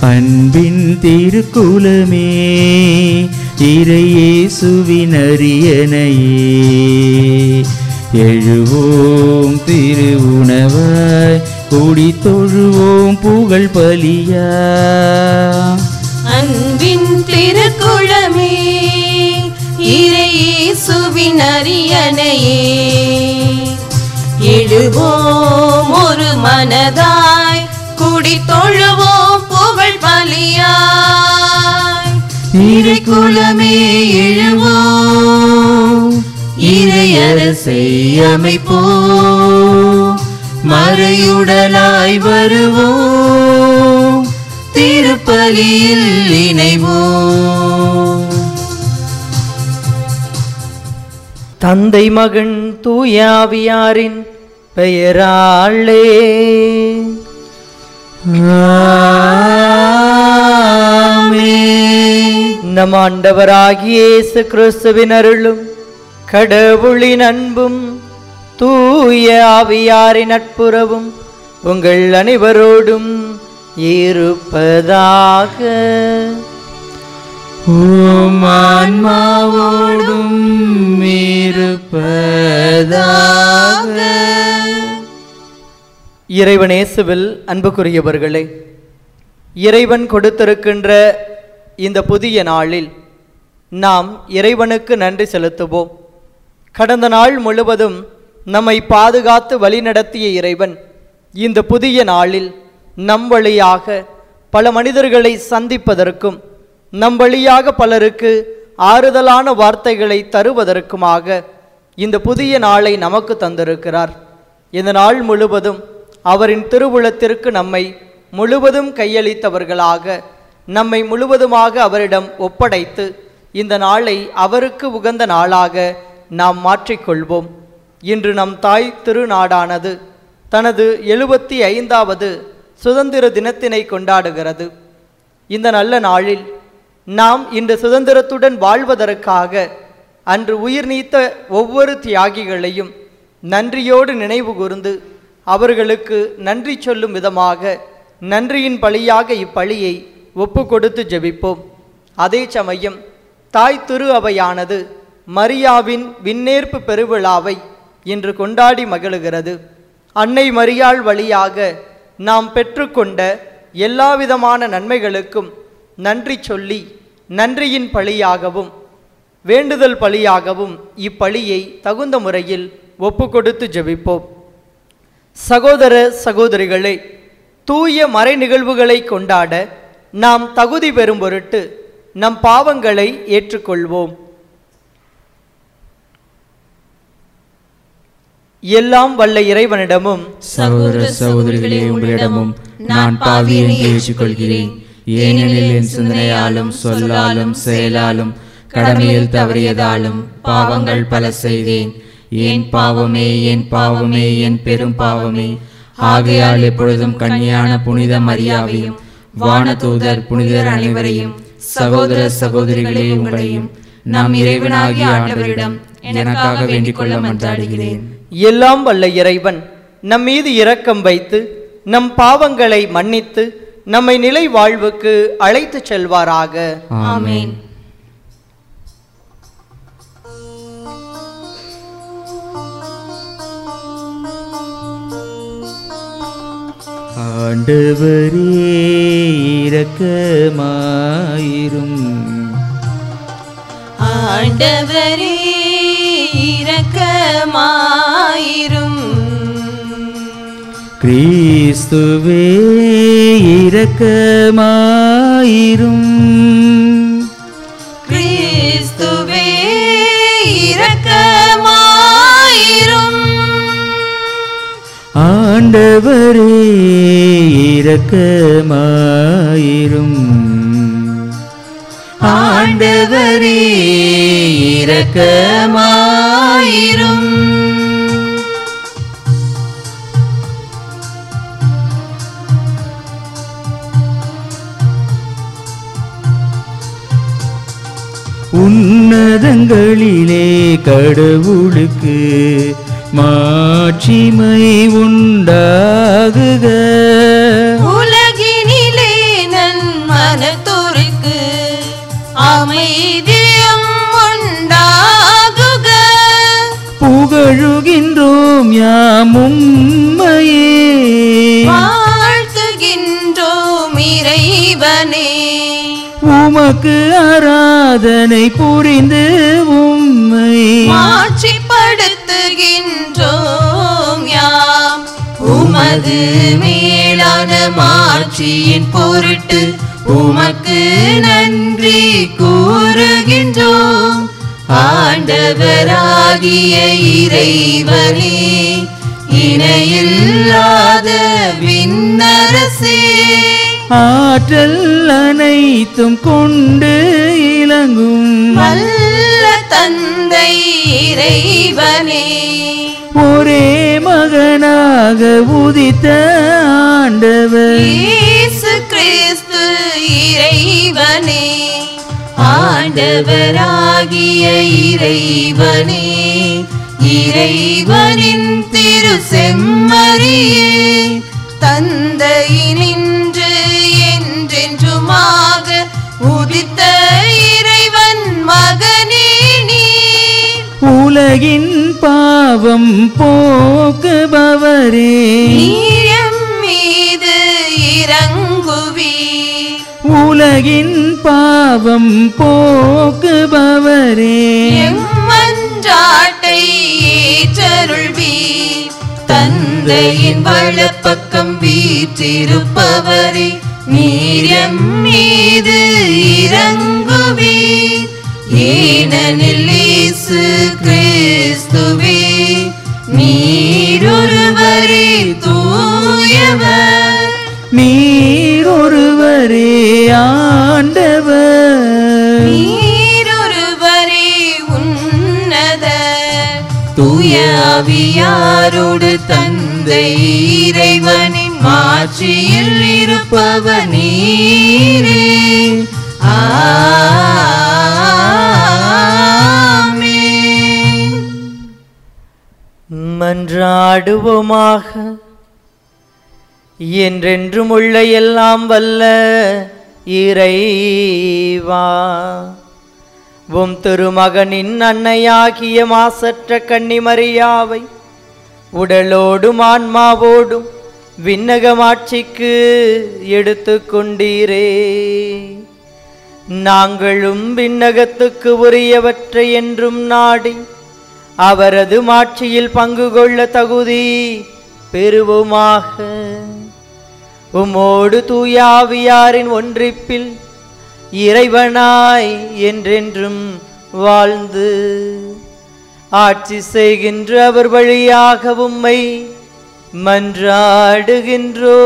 அன்பின் திருக்குலமே இறையேசுவின் அரியணையே எழுவோம் திரு உணவாய் கூடி தொழுவோம் புகழ் பலியா அன்பின் திருக்குளமே இறையேசுவின் அரியணையே எழுவோம் ஒரு மனதாய் குடி தொழுவோம் புகழ் பலியாய் இறைக்குலமே எழுவோம் இறையரசை அமைப்போம் மறையுடலாய் வருவோம் திருப்பலியில் இணைவோம் தந்தை மகன் தூயாவியாரின் பெயராளே நம் ஆண்டவராகிய இயேசு கிறிஸ்துவின் அருளும் கடவுளின் அன்பும் தூய ஆவியாரின் நட்புறவும் உங்கள் அனைவரோடும் இருப்பதாக உம் ஆன்மாவோடும் இருப்பதாக இறைவனேசுவில் அன்புக்குரியவர்களே இறைவன் கொடுத்திருக்கின்ற இந்த புதிய நாளில் நாம் இறைவனுக்கு நன்றி செலுத்துவோம் கடந்த நாள் முழுவதும் நம்மை பாதுகாத்து வழிநடத்திய இறைவன் இந்த புதிய நாளில் நம் வழியாக பல மனிதர்களை சந்திப்பதற்கும் நம் வழியாக பலருக்கு ஆறுதலான வார்த்தைகளை தருவதற்குமாக இந்த புதிய நாளை நமக்கு தந்திருக்கிறார் இந்த நாள் முழுவதும் அவரின் திருவுளத்திற்கு நம்மை முழுவதும் கையளித்தவர்களாக நம்மை முழுவதுமாக அவரிடம் ஒப்படைத்து இந்த நாளை அவருக்கு உகந்த நாளாக நாம் மாற்றிக்கொள்வோம் இன்று நம் தாய் திருநாடானது தனது எழுபத்தி ஐந்தாவது சுதந்திர தினத்தினை கொண்டாடுகிறது இந்த நல்ல நாளில் நாம் இன்று சுதந்திரத்துடன் வாழ்வதற்காக அன்று உயிர் நீத்த ஒவ்வொரு தியாகிகளையும் நன்றியோடு நினைவு கூர்ந்து அவர்களுக்கு நன்றி சொல்லும் விதமாக நன்றியின் பழியாக இப்பழியை ஒப்பு கொடுத்து ஜெபிப்போம் அதே சமயம் தாய் திரு அவையானது மரியாவின் விண்ணேற்பு பெருவிழாவை இன்று கொண்டாடி மகிழுகிறது அன்னை மரியாள் வழியாக நாம் பெற்றுக்கொண்ட எல்லாவிதமான நன்மைகளுக்கும் நன்றி சொல்லி நன்றியின் பழியாகவும் வேண்டுதல் பழியாகவும் இப்பழியை தகுந்த முறையில் ஒப்பு கொடுத்து ஜெபிப்போம் சகோதர சகோதரிகளே தூய மறை நிகழ்வுகளை கொண்டாட நாம் தகுதி பெறும் பொருட்டு நம் பாவங்களை ஏற்றுக்கொள்வோம் எல்லாம் வல்ல இறைவனிடமும் சகோதர சகோதரிகளே உங்களிடமும் நான் பாவியை ஏற்றுக்கொள்கிறேன் ஏனெனில் என் சிந்தனையாலும் சொல்லாலும் செயலாலும் கடமையில் தவறியதாலும் பாவங்கள் பல செய்தேன் ஏன் பாவமே என் பாவமே என் பெரும் பாவமே ஆகையால் எப்பொழுதும் கன்னியான புனித மரியாவையும் வானதூதர் புனிதர் அனைவரையும் சகோதர சகோதரிகளே உங்களையும் நாம் இறைவனாகிய ஆண்டவரிடம் எனக்காக வேண்டிக் கொள்ள மன்றாடுகிறேன் எல்லாம் வல்ல இறைவன் நம் மீது இரக்கம் வைத்து நம் பாவங்களை மன்னித்து நம்மை நிலை வாழ்வுக்கு அழைத்துச் செல்வாராக ஆமென் ஆண்டவரே இரக்கமாயிரும் ஆண்டவரே இரக்கமாயிரும் கிறிஸ்துவே இரக்கமாயிரும் கிறிஸ்துவே இரக்கமாயிரும் ஆண்டவரே இரக்கமாயிரும் ஆண்டவரே இரக்கமாயிரும் உன்னதங்களிலே கடவுளுக்கு மாட்சிமை உண்டாகுக உலகினிலே நன்மையாட்சி உம்மையே வாழ்த்துகின்றோம் இறைவனே உமக்கு ஆராதனை புரிந்து உம்மை மாட்சிப்படுத்துகின்றோம் யாம் உமது மேலான மாட்சியின் பொருட்டு உமக்கு நன்றி கூறுகின்றோம் ஆண்டவராகிய இறைவனே இணையில்லாத விண்ணரசே ஆற்றல் அனைத்தும் கொண்டு இலங்கும் வல்ல தந்தை இறைவனே ஒரே மகனாக உதித்த ஆண்டவர் இயேசு கிறிஸ்து இறைவனே ஆண்டவராகிய இறைவனே இறைவனின் திரு செம்மறியே தந்தையினின்று என்றென்றுமாக உதித்த இறைவன் மகனே நீர் உலகின் பாவம் போக்குபவரே நீரம் மீது இறங்குவீர் உலகின் பாவம் போக்குபவரே எம்மன்றாட்டை ஏற்றருள்வீர் தந்தையின் வலப்பக்கம் வீற்றிருப்பவரே நீர் எம் மீது இறங்குவீர் ஏனெனில் இயேசு கிறிஸ்துவே நீரொருவரே தூயவர் நீர் ஒருவரே ஆண்டவர் நீரொருவரே உன்னத தூய ஆவியாரோடு தந்தை இறைவனின் மாட்சியில் இருப்பவர் நீரே ஆமென். மன்றாடுவோமாக என்றென்றும் உள்ள எல்லாம் வல்ல இறைவா உம் திருமகனின் அன்னையாகிய மாசற்ற கன்னிமரியாவை உடலோடும் ஆன்மாவோடும் விண்ணகமாட்சிக்கு எடுத்து கொண்டீரே நாங்களும் விண்ணகத்துக்கு உரியவற்றை என்றும் நாடி அவரது மாட்சியில் பங்கு கொள்ள தகுதி பெறுவோமாக உமோடு தூயாவியாரின் ஒன்றிப்பில் இறைவனாய் என்றென்றும் வாழ்ந்து ஆட்சி செய்கின்ற அவர் வழியாக உம்மை மன்றாடுகின்றோ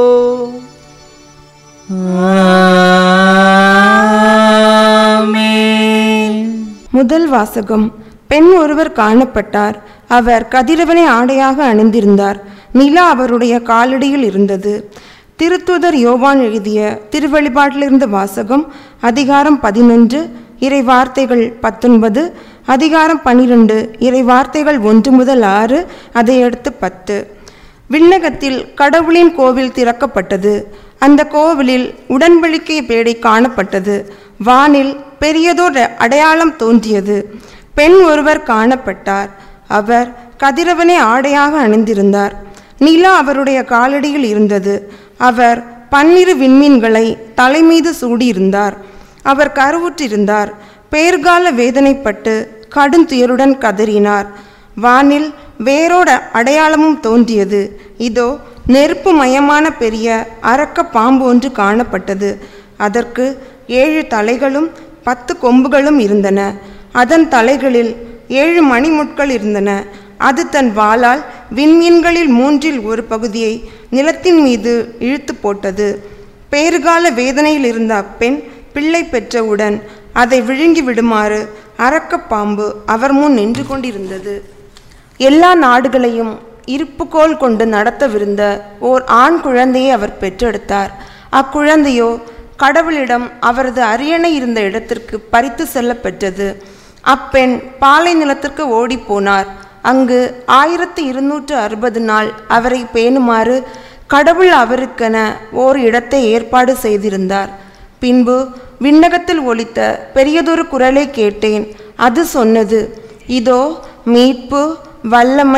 முதல் வாசகம் பெண் ஒருவர் காணப்பட்டார் அவர் கதிரவனை ஆடையாக அணிந்திருந்தார் நிலா அவருடைய காலடியில் இருந்தது திருத்துதர் யோவான் எழுதிய திருவெளிப்பாட்டிலிருந்த வாசகம் அதிகாரம் பதினொன்று இறை வார்த்தைகள் பத்தொன்பது அதிகாரம் பன்னிரண்டு இறை வார்த்தைகள் ஒன்று முதல் ஆறு அதையடுத்து பத்து விண்ணகத்தில் கடவுளின் கோவில் திறக்கப்பட்டது அந்த கோவிலில் உடன்படிக்கை பேடை காணப்பட்டது வானில் பெரியதோர் அடையாளம் தோன்றியது பெண் ஒருவர் காணப்பட்டார் அவர் கதிரவனை ஆடையாக அணிந்திருந்தார் நிலா அவருடைய காலடியில் இருந்தது அவர் பன்னிரு விண்மீன்களை தலைமீது சூடியிருந்தார் அவர் கருவுற்றிருந்தார் பேர்கால வேதனைப்பட்டு கடுந்துயருடன் கதறினார் வானில் வேரோட அடையாளமும் தோன்றியது இதோ நெருப்பு மயமான பெரிய அரக்க பாம்பு ஒன்று காணப்பட்டது அதற்கு ஏழு தலைகளும் பத்து கொம்புகளும் இருந்தன அதன் தலைகளில் ஏழு மணிமுட்கள் இருந்தன அது தன் வாளால் விண்மீன்களில் மூன்றில் ஒரு பகுதியை நிலத்தின் மீது இழுத்து போட்டது பேறுகால வேதனையில் இருந்த அப்பெண் பிள்ளை பெற்றவுடன் அதை விழுங்கி விடுமாறு அரக்கப் பாம்பு அவர் முன் நின்று கொண்டிருந்தது எல்லா நாடுகளையும் இருப்புக்கோல் கொண்டு நடத்தவிருந்த ஓர் ஆண் குழந்தையை அவர் பெற்றெடுத்தார் அக்குழந்தையோ கடவுளிடம் அவரது அரியணை இருந்த இடத்திற்கு பறித்து செல்ல பெற்றது அப்பெண் பாலை நிலத்திற்கு ஓடிப்போனார் அங்கு ஆயிரத்தி இருநூற்று அறுபது நாள் அவரை பேணுமாறு கடவுள் அவருக்கென ஓர் இடத்தை ஏற்பாடு செய்திருந்தார் பின்பு விண்ணகத்தில் ஒலித்த பெரியதொரு குரலை கேட்டேன் அது சொன்னது இதோ மீட்பு வல்லமை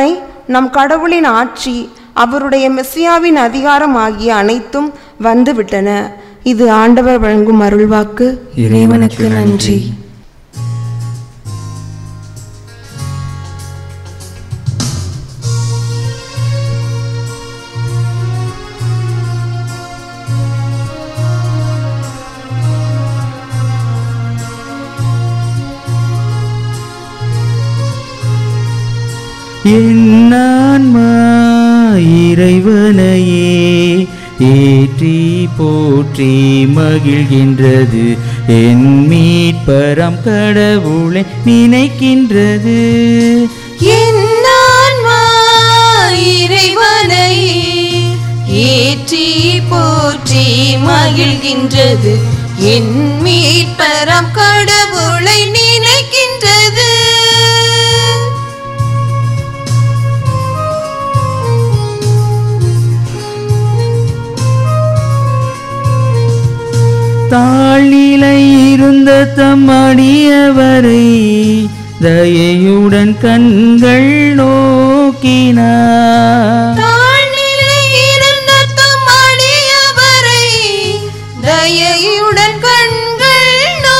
நம் கடவுளின் ஆட்சி அவருடைய மெஸ்ஸியாவின் அதிகாரம் ஆகிய அனைத்தும் வந்துவிட்டன இது ஆண்டவர் வழங்கும் அருள்வாக்கு இறைவனுக்கு நன்றி என்னான்மா இறைவனையே ஏற்றி போற்றி மகிழ்கின்றது என் மீட்பரம் கடவுளை நினைக்கின்றது என் ஆன்மா இறைவனையே ஏற்றி போற்றி மகிழ்கின்றது என் மீட்பரம் கடவுளை நினைக்கின்றது தாழ்நிலை இருந்த தம் அடியவரை தயையுடன் கண்கள் நோக்கினார் தாழ்நிலை இருந்த தம் அடியவரை தயையுடன் கண்கள்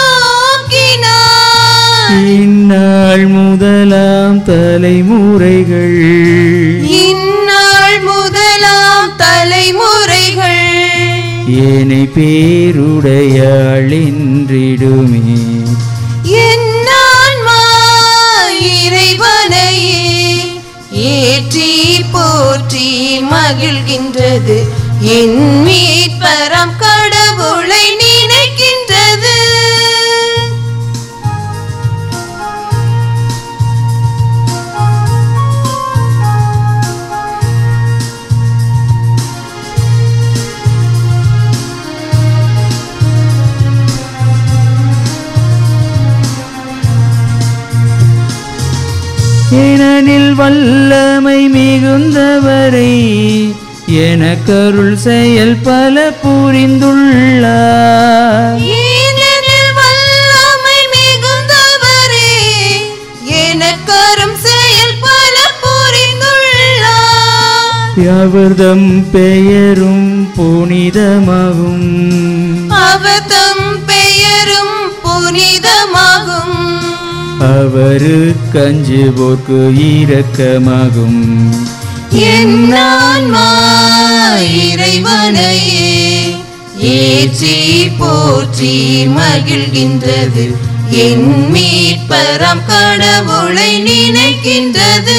நோக்கினார் இந்நாள் முதலாம் தலைமுறைகள் இந்நாள் முதலாம் தலைமுறைகள் ஏனை பேருடையாள் என்றிடுமே என் ஆன்மா இறைவனையே ஏற்றி போற்றி மகிழ்கின்றது என் மீட்பரம் கடவுளை நினைக்கின்றது ஏனெனில் வல்லமை மிகுந்தவரை எனக்கருள் செயல் பல புரிந்துள்ளார் ஏனெனில் வல்லமை மிகுந்தவரே எனக்கரும் செயல் பல புரிந்துள்ளார் அவர்தம் பெயரும் புனிதமாகும் அவர் தம் பெயரும் புனிதமாகும் அவரு கஞ்சுவோர்க்கு இரக்கமாகும் என் ஆன்மா இறைவனையே ஏற்றி போற்றி மகிழ்கின்றது என் மீட்பரம் கடவுளை நினைக்கின்றது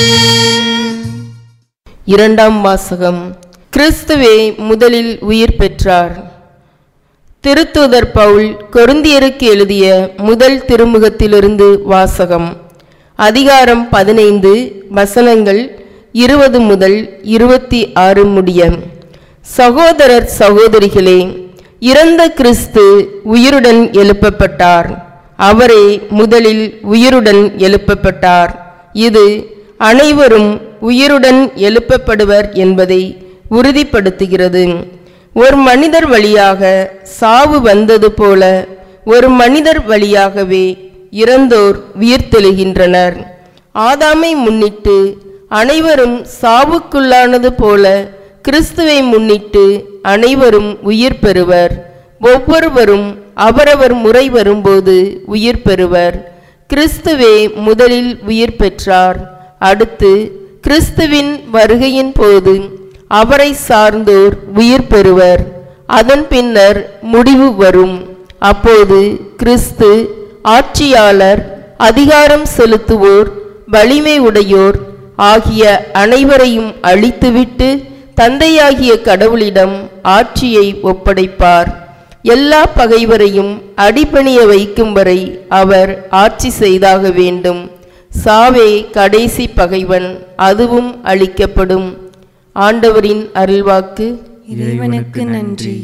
இரண்டாம் வாசகம் கிறிஸ்துவே முதலில் உயிர் பெற்றார் திருத்தூதர் பவுல் கொருந்தியருக்கு எழுதிய முதல் திருமுகத்திலிருந்து வாசகம் அதிகாரம் பதினைந்து வசனங்கள் இருபது முதல் இருபத்தி ஆறு முடிய சகோதரர் சகோதரிகளே இறந்த கிறிஸ்து உயிருடன் எழுப்பப்பட்டார் அவரே முதலில் உயிருடன் எழுப்பப்பட்டார் இது அனைவரும் உயிருடன் எழுப்பப்படுவர் என்பதை உறுதிப்படுத்துகிறது ஒரு மனிதர் வழியாக சாவு வந்தது போல ஒரு மனிதர் வழியாகவே இறந்தோர் உயிர்த்தெழுகின்றனர் ஆதாமை முன்னிட்டு அனைவரும் சாவுக்குள்ளானது போல கிறிஸ்துவை முன்னிட்டு அனைவரும் உயிர் பெறுவர் ஒவ்வொருவரும் அவரவர் முறை வரும்போது உயிர் பெறுவர் கிறிஸ்துவே முதலில் உயிர் பெற்றார் அடுத்து கிறிஸ்துவின் வருகையின் போது அவரை சார்ந்தோர் உயிர் பெறுவர் அதன் பின்னர் முடிவு வரும் அப்போது கிறிஸ்து ஆட்சியாளர் அதிகாரம் செலுத்துவோர் வலிமை உடையோர் ஆகிய அனைவரையும் அழித்துவிட்டு தந்தையாகிய கடவுளிடம் ஆட்சியை ஒப்படைப்பார் எல்லா பகைவரையும் அடிபணிய வைக்கும் வரை அவர் ஆட்சி செய்தாக வேண்டும் சாவே கடைசி பகைவன் அதுவும் அழிக்கப்படும் ஆண்டவரின் அருள்வாக்கு இறைவனுக்கு நன்றி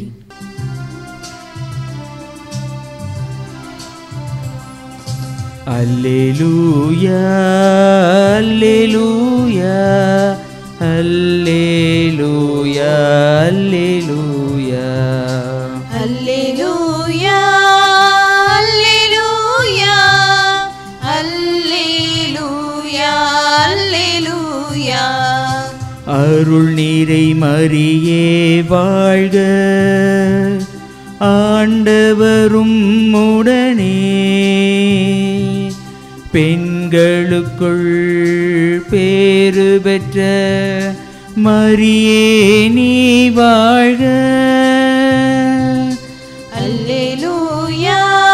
அல்லேலூயா அல்லேலூயா அல்லேலூயா அல்லேலூயா அல்லேலூயா அல்லேலூயா அல்லேலூயா அல்லேலூயா அருள் நீரை மறியே வாழ்க ஆண்டவரும் உடனே பெண்களுக்குள் பேறு பெற்ற மரியே நீ வாழ்க அல்லேலூயா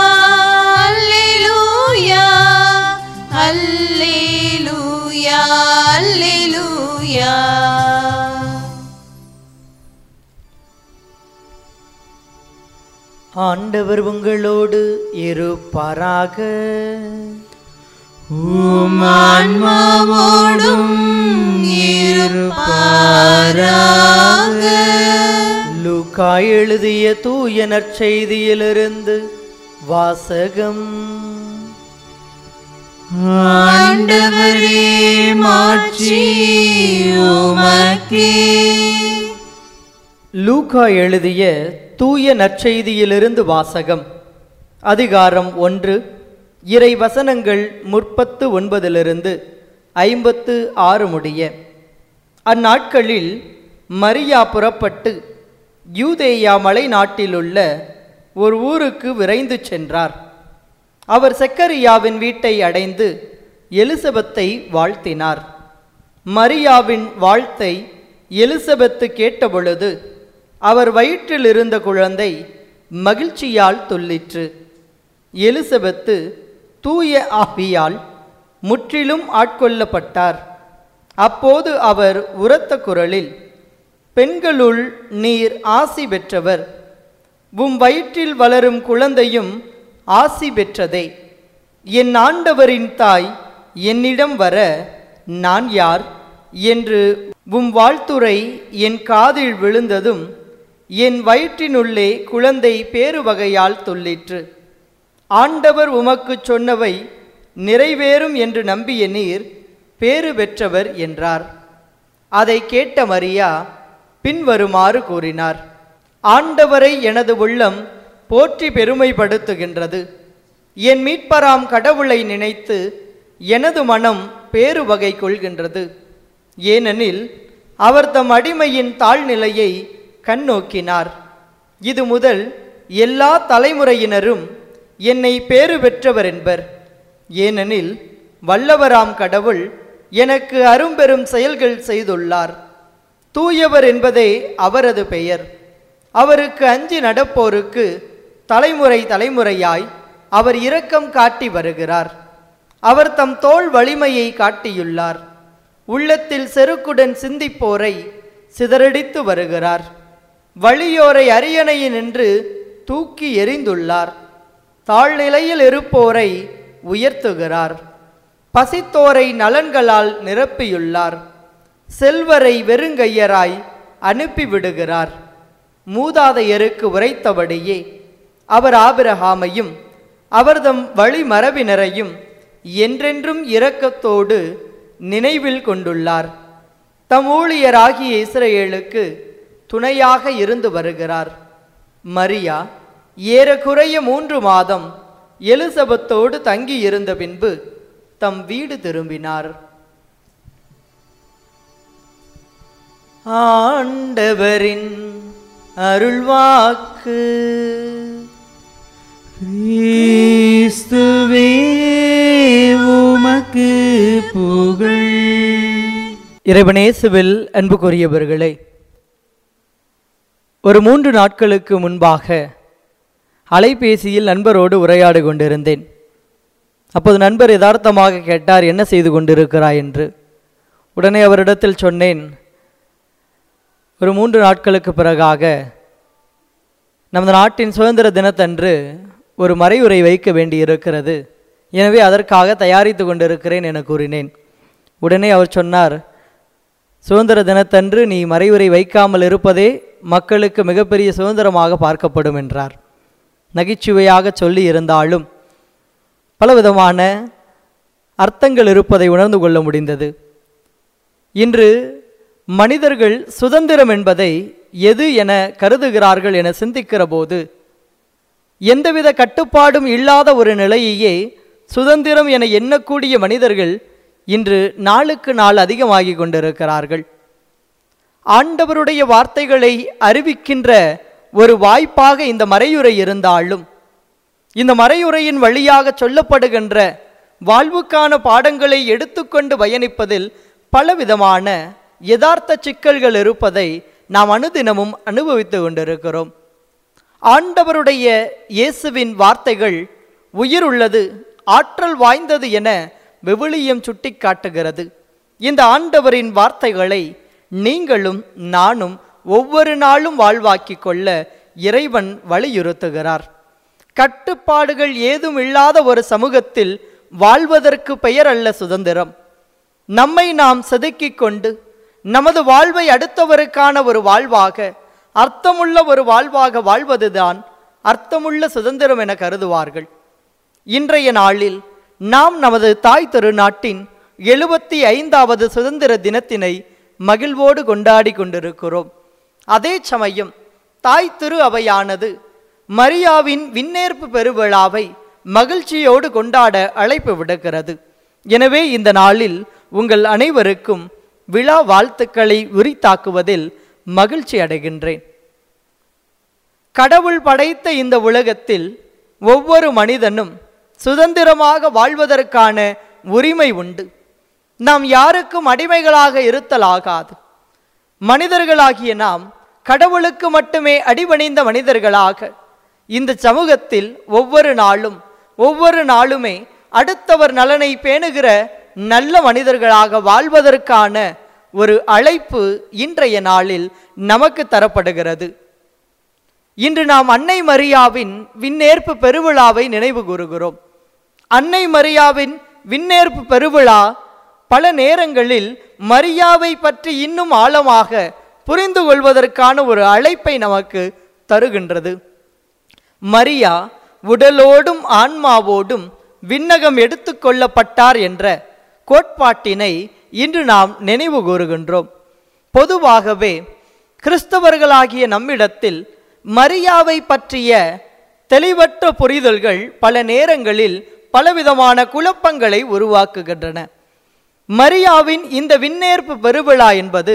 அல்லேலூயா அல்லேலூயா அல்லேலூயா ஆண்டவர் உங்களோடு இருப்பாராக ஆன்மாவோடும் இருப்பாராக லூக்கா எழுதிய தூய நற்செய்தியிலிருந்து வாசகம் ஆண்டவரே மாட்சி உமக்கே லூக்கா எழுதிய தூய நற்செய்தியிலிருந்து வாசகம் அதிகாரம் ஒன்று இறை வசனங்கள் முற்பத்து ஒன்பதிலிருந்து ஐம்பத்து ஆறு முடிய அந்நாட்களில் மரியா புறப்பட்டு யூதேயா மலை நாட்டிலுள்ள ஒரு ஊருக்கு விரைந்து சென்றார் அவர் செக்கரியாவின் வீட்டை அடைந்து எலிசபெத்தை வாழ்த்தினார் மரியாவின் வாழ்த்தை எலிசபெத்து கேட்டபொழுது அவர் வயிற்றில் இருந்த குழந்தை மகிழ்ச்சியால் துள்ளிற்று எலிசபெத்து தூய ஆவியால் முற்றிலும் ஆட்கொள்ளப்பட்டார் அப்போது அவர் உரத்த குரலில் பெண்களுள் நீர் ஆசி பெற்றவர் உம் வயிற்றில் வளரும் குழந்தையும் ஆசி பெற்றதே என் ஆண்டவரின் தாய் என்னிடம் வர நான் யார் என்று உம் வாழ்த்துரை என் காதில் விழுந்ததும் என் வயிற்றினுள்ளே குழந்தை பேறு வகையால் துள்ளிற்று ஆண்டவர் உமக்குச் சொன்னவை நிறைவேறும் என்று நம்பிய நீர் பேறு பெற்றவர் என்றார் அதை கேட்ட மரியா பின்வருமாறு கூறினார் ஆண்டவரை எனது உள்ளம் போற்றி பெருமைப்படுத்துகின்றது என் மீட்பராம் கடவுளை நினைத்து எனது மனம் பேறு வகை கொள்கின்றது ஏனெனில் அவர் தம் அடிமையின் தாழ்நிலையை கண்ணோக்கினார் இது முதல் எல்லா தலைமுறையினரும் என்னை பேறு பெற்றவர் என்பர் ஏனெனில் வல்லவராம் கடவுள் எனக்கு அரும்பெரும் செயல்கள் செய்துள்ளார் தூயவர் என்பதே அவரது பெயர் அவருக்கு அஞ்சி நடப்போருக்கு தலைமுறை தலைமுறையாய் அவர் இரக்கம் காட்டி வருகிறார் அவர் தம் தோள் வலிமையை காட்டியுள்ளார் உள்ளத்தில் செருக்குடன் சிந்திப்போரை சிதறடித்து வருகிறார் வழியோரை அரியணையினின்று தூக்கி எறிந்துள்ளார் தாழ்நிலையில் இருப்போரை உயர்த்துகிறார் பசித்தோரை நலன்களால் நிரப்பியுள்ளார் செல்வரை வெறுங்கையராய் அனுப்பிவிடுகிறார் மூதாதையருக்கு உரைத்தபடியே அவர் ஆபிரகாமையும் அவர்தம் வழிமரபினரையும் என்றென்றும் இரக்கத்தோடு நினைவில் கொண்டுள்ளார் தம் ஊழியராகிய இஸ்ரவேலுக்கு துணையாக இருந்து வருகிறார் மரியா ஏறக்குறைய மூன்று மாதம் எலிசபெத்தோடு தங்கி இருந்த பின்பு தம் வீடு திரும்பினார் ஆண்டவரின் அருள்வாக்கு கிறிஸ்துவே உமக்கு புகழ் இறைவனேசுவில் அன்புக்குரியவர்களே ஒரு மூன்று நாட்களுக்கு முன்பாக அலைபேசியில் நண்பரோடு உரையாடி கொண்டிருந்தேன் அப்போது நண்பர் யதார்த்தமாக கேட்டார் என்ன செய்து கொண்டிருக்கிறாய் என்று உடனே அவரிடத்தில் சொன்னேன் ஒரு மூன்று நாட்களுக்கு பிறகாக நமது நாட்டின் சுதந்திர தினத்தன்று ஒரு மறையுரை வைக்க வேண்டி இருக்கிறது எனவே அதற்காக தயாரித்து கொண்டிருக்கிறேன் என கூறினேன் உடனே அவர் சொன்னார் சுதந்திர தினத்தன்று நீ மறைவுரை வைக்காமல் இருப்பதே மக்களுக்கு மிகப்பெரிய சுதந்திரமாக பார்க்கப்படும் என்றார் நகைச்சுவையாக சொல்லி இருந்தாலும் பலவிதமான அர்த்தங்கள் இருப்பதை உணர்ந்து கொள்ள முடிந்தது இன்று மனிதர்கள் சுதந்திரம் என்பதை எது என கருதுகிறார்கள் என சிந்திக்கிற போது எந்தவித கட்டுப்பாடும் இல்லாத ஒரு நிலையையே சுதந்திரம் என எண்ணக்கூடிய மனிதர்கள் இன்று நாளுக்கு நாள் அதிகமாகி கொண்டிருக்கிறார்கள் ஆண்டவருடைய வார்த்தைகளை அறிவிக்கின்ற ஒரு வாய்ப்பாக இந்த மறையுரை இருந்தாலும் இந்த மறையுரையின் வழியாக சொல்லப்படுகின்ற வாழ்வுக்கான பாடங்களை எடுத்துக்கொண்டு பயணிப்பதில் பலவிதமான யதார்த்த சிக்கல்கள் இருப்பதை நாம் அனுதினமும் அனுபவித்து கொண்டிருக்கிறோம் ஆண்டவருடைய இயேசுவின் வார்த்தைகள் உயிர் உள்ளது ஆற்றல் வாய்ந்தது என விவிலியம் சுட்டிக்காட்டுகிறது இந்த ஆண்டவரின் வார்த்தைகளை நீங்களும் நானும் ஒவ்வொரு நாளும் வாழ்வாக்கிக் கொள்ள இறைவன் வலியுறுத்துகிறார் கட்டுப்பாடுகள் ஏதும் இல்லாத ஒரு சமூகத்தில் வாழ்வதற்கு பெயர் அல்ல சுதந்திரம் நம்மை நாம் செதுக்கிக் கொண்டு நமது வாழ்வை அடுத்தவருக்கான ஒரு வாழ்வாக அர்த்தமுள்ள ஒரு வாழ்வாக வாழ்வதுதான் அர்த்தமுள்ள சுதந்திரம் என கருதுவார்கள் இன்றைய நாளில் நாம் நமது தாய் திருநாட்டின் எழுபத்தி ஐந்தாவது சுதந்திர தினத்தினை மகிழ்வோடு கொண்டாடி கொண்டிருக்கிறோம் அதே சமயம் தாய் திரு அவையானது மரியாவின் விண்ணேற்பு பெருவிழாவை மகிழ்ச்சியோடு கொண்டாட அழைப்பு விடுக்கிறது எனவே இந்த நாளில் உங்கள் அனைவருக்கும் விழா வாழ்த்துக்களை உரித்தாக்குவதில் மகிழ்ச்சி அடைகின்றேன் கடவுள் படைத்த இந்த உலகத்தில் ஒவ்வொரு மனிதனும் சுதந்திரமாக வாழ்வதற்கான உரிமை உண்டு நாம் யாருக்கும் அடிமைகளாக இருத்தலாகாது மனிதர்களாகிய நாம் கடவுளுக்கு மட்டுமே அடிபணிந்த மனிதர்களாக இந்த சமூகத்தில் ஒவ்வொரு நாளும் ஒவ்வொரு நாளுமே அடுத்தவர் நலனை பேணுகிற நல்ல மனிதர்களாக வாழ்வதற்கான ஒரு அழைப்பு இன்றைய நாளில் நமக்கு தரப்படுகிறது இன்று நாம் அன்னை மரியாவின் விண்ணேற்பு பெருவிழாவை நினைவு கூறுகிறோம் அன்னை மரியாவின் விண்ணேற்பு பெருவிழா பல நேரங்களில் மரியாவை பற்றி இன்னும் ஆழமாக புரிந்து கொள்வதற்கான ஒரு அழைப்பை நமக்கு தருகின்றது மரியா உடலோடும் ஆன்மாவோடும் விண்ணகம் எடுத்துக்கொள்ளப்பட்டார் என்ற கோட்பாட்டினை இன்று நாம் நினைவு கூறுகின்றோம் பொதுவாகவே கிறிஸ்தவர்களாகிய நம்மிடத்தில் மரியாவை பற்றிய தெளிவற்ற புரிதல்கள் பல நேரங்களில் பலவிதமான குழப்பங்களை உருவாக்குகின்றன மரியாவின் இந்த விண்ணேற்பு பெருவிழா என்பது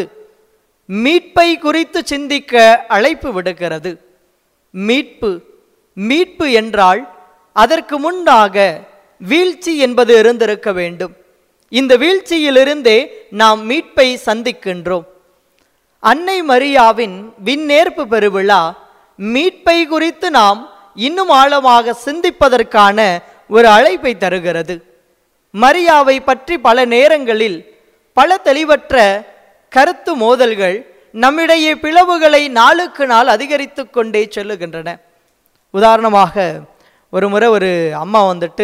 மீட்பை குறித்து சிந்திக்க அழைப்பு விடுக்கிறது மீட்பு மீட்பு என்றால் அதற்கு முன்னாக வீழ்ச்சி என்பது இருந்திருக்க வேண்டும் இந்த வீழ்ச்சியிலிருந்தே நாம் மீட்பை சந்திக்கின்றோம் அன்னை மரியாவின் விண்ணேற்பு பெருவிழா மீட்பை குறித்து நாம் இன்னும் ஆழமாக சிந்திப்பதற்கான ஒரு அழைப்பை தருகிறது மரியாவை பற்றி பல நேரங்களில் பல தெளிவற்ற கருத்து மோதல்கள் நம்மிடையே பிளவுகளை நாளுக்கு நாள் அதிகரித்து கொண்டே செல்லுகின்றன உதாரணமாக ஒரு முறை ஒரு அம்மா வந்துட்டு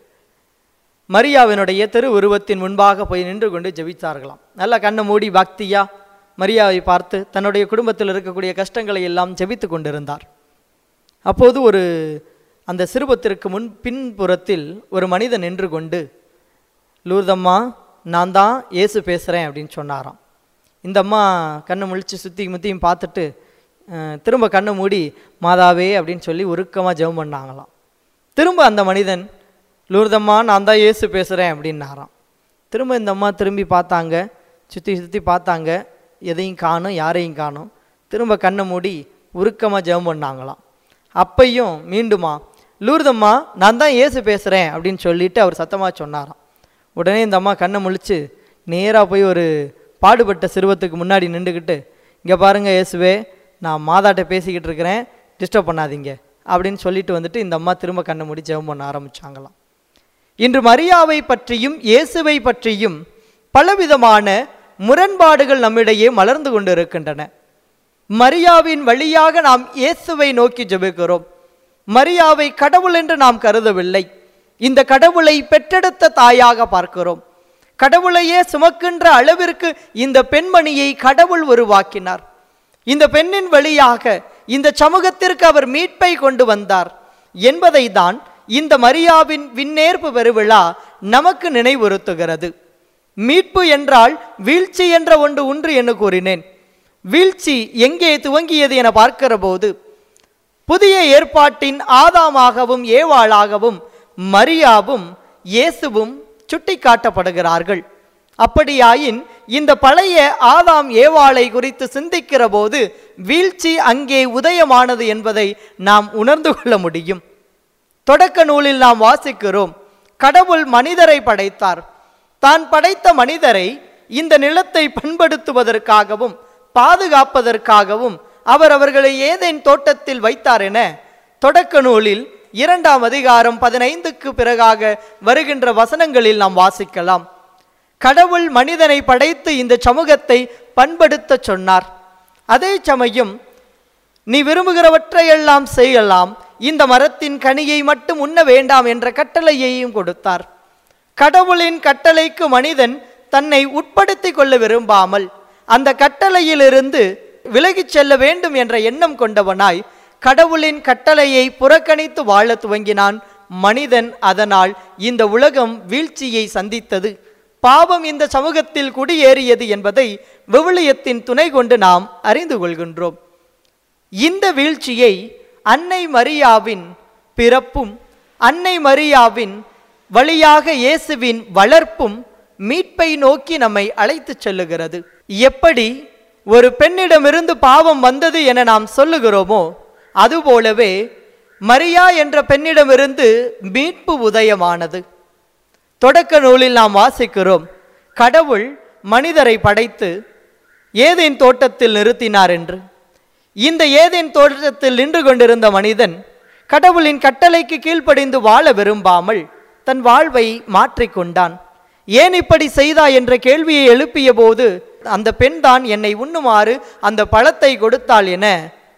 மரியாவினுடைய திரு உருவத்தின் முன்பாக போய் நின்று கொண்டு ஜெபித்தார்களாம் நல்லா கண்ணை மூடி பக்தியா மரியாவை பார்த்து தன்னுடைய குடும்பத்தில் இருக்கக்கூடிய கஷ்டங்களை எல்லாம் ஜெபித்து கொண்டிருந்தார் அப்போது ஒரு அந்த சிறுபத்திற்கு முன் பின்புறத்தில் ஒரு மனிதன் நின்று கொண்டு லூர்தம்மா நான் தான் இயேசு பேசுகிறேன் அப்படின்னு சொன்னாராம் இந்த அம்மா கண்ணை முழிச்சு சுற்றி முத்தியும் பார்த்துட்டு அஹ், திரும்ப கண்ணை மூடி மாதாவே அப்படின்னு சொல்லி உருக்கமாக ஜெபம் பண்ணாங்களாம் திரும்ப அந்த மனிதன் லூர்தம்மா நான் தான் இயேசு பேசுகிறேன் அப்படின்னாராம் திரும்ப இந்த அம்மா திரும்பி பார்த்தாங்க சுற்றி சுற்றி பார்த்தாங்க எதையும் காணும் யாரையும் காணும் திரும்ப கண்ணை மூடி உருக்கமாக ஜெபம் பண்ணாங்களாம் அப்பையும் மீண்டுமா லூர்தம்மா நான் தான் இயேசு பேசுகிறேன் அப்படின்னு சொல்லிட்டு அவர் சத்தமாக சொன்னாராம் உடனே இந்த அம்மா கண்ணை முழிச்சு நேராக போய் ஒரு பாடுபட்ட சிறுவத்துக்கு முன்னாடி நின்றுக்கிட்டு இங்கே பாருங்க இயேசுவே நான் மாதாட்ட பேசிக்கிட்டு இருக்கிறேன் டிஸ்டர்ப் பண்ணாதீங்க அப்படின்னு சொல்லிட்டு வந்துட்டு இந்த அம்மா திரும்ப கண்ணை மூடி ஜெபம் பண்ண ஆரம்பிச்சாங்களாம் இன்று மரியாவை பற்றியும் இயேசுவை பற்றியும் பலவிதமான முரண்பாடுகள் நம்மிடையே மலர்ந்து கொண்டு இருக்கின்றன மரியாவின் வழியாக நாம் இயேசுவை நோக்கி ஜெபிக்கிறோம் மரியாவை கடவுள் என்று நாம் கருதவில்லை இந்த கடவுளை பெற்றெடுத்த தாயாக பார்க்கிறோம் கடவுளையே சுமக்கின்ற அளவிற்கு இந்த பெண்மணியை கடவுள் உருவாக்கினார் இந்த பெண்ணின் வழியாக இந்த சமூகத்திற்கு அவர் மீட்பை கொண்டு வந்தார் என்பதை தான் இந்த மரியாவின் விண்ணேற்பு பெருவிழா நமக்கு நினைவுறுத்துகிறது மீட்பு என்றால் வீழ்ச்சி என்ற ஒன்று உண்டு என்று கூறினேன் வீழ்ச்சி எங்கே துவங்கியது என பார்க்கிற போது புதிய ஏற்பாட்டின் ஆதாமாகவும் ஏவாளாகவும் மரியாவும் இயேசுவும் சுட்டிக்காட்டப்படுகிறார்கள் அப்படியாயின் இந்த பழைய ஆதாம் ஏவாளை குறித்து சிந்திக்கிற போது வீழ்ச்சி அங்கே உதயமானது என்பதை நாம் உணர்ந்து கொள்ள முடியும் தொடக்க நூலில் நாம் வாசிக்கிறோம் கடவுள் மனிதரை படைத்தார் தான் படைத்த மனிதரை இந்த நிலத்தை பண்படுத்துவதற்காகவும் பாதுகாப்பதற்காகவும் அவர் அவர்களை ஏதேன் தோட்டத்தில் வைத்தார் என தொடக்க நூலில் இரண்டாம் அதிகாரம் பதினைந்துக்கு பிறகாக வருகின்ற வசனங்களில் நாம் வாசிக்கலாம் கடவுள் மனிதனை படைத்து இந்த சமூகத்தை பண்படுத்த சொன்னார் அதே சமயம் நீ விரும்புகிறவற்றையெல்லாம் செய்யலாம் இந்த மரத்தின் கனியை மட்டும் உண்ண வேண்டாம் என்ற கட்டளையையும் கொடுத்தார் கடவுளின் கட்டளைக்கு மனிதன் தன்னை உட்படுத்திக் கொள்ள விரும்பாமல் அந்த கட்டளையிலிருந்து விலகிச் செல்ல வேண்டும் என்ற எண்ணம் கொண்டவனாய் கடவுளின் கட்டளையை புறக்கணித்து வாழ துவங்கினான் மனிதன் அதனால் இந்த உலகம் வீழ்ச்சியை சந்தித்தது பாவம் இந்த சமூகத்தில் குடியேறியது என்பதை விவிலியத்தின் துணை கொண்டு நாம் அறிந்து கொள்கின்றோம் இந்த வீழ்ச்சியை அன்னை மரியாவின் பிறப்பும் அன்னை மரியாவின் வழியாக இயேசுவின் வளர்ப்பும் மீட்பை நோக்கி நம்மை அழைத்துச் செல்லுகிறது எப்படி ஒரு பெண்ணிடமிருந்து பாவம் வந்தது என நாம் சொல்லுகிறோமோ அதுபோலவே மரியா என்ற பெண்ணிடமிருந்து மீட்பு உதயமானது தொடக்க நூலில் நாம் வாசிக்கிறோம் கடவுள் மனிதரை படைத்து ஏதேன் தோட்டத்தில் நிறுத்தினார் என்று இந்த ஏதேன் தோட்டத்தில் நின்று கொண்டிருந்த மனிதன் கடவுளின் கட்டளைக்கு கீழ்ப்படிந்து வாழ விரும்பாமல் தன் வாழ்வை மாற்றிக்கொண்டான் ஏன் இப்படி செய்தா என்ற கேள்வியை எழுப்பிய போது அந்த பெண் தான் என்னை உண்ணுமாறு அந்த பழத்தை கொடுத்தாள் என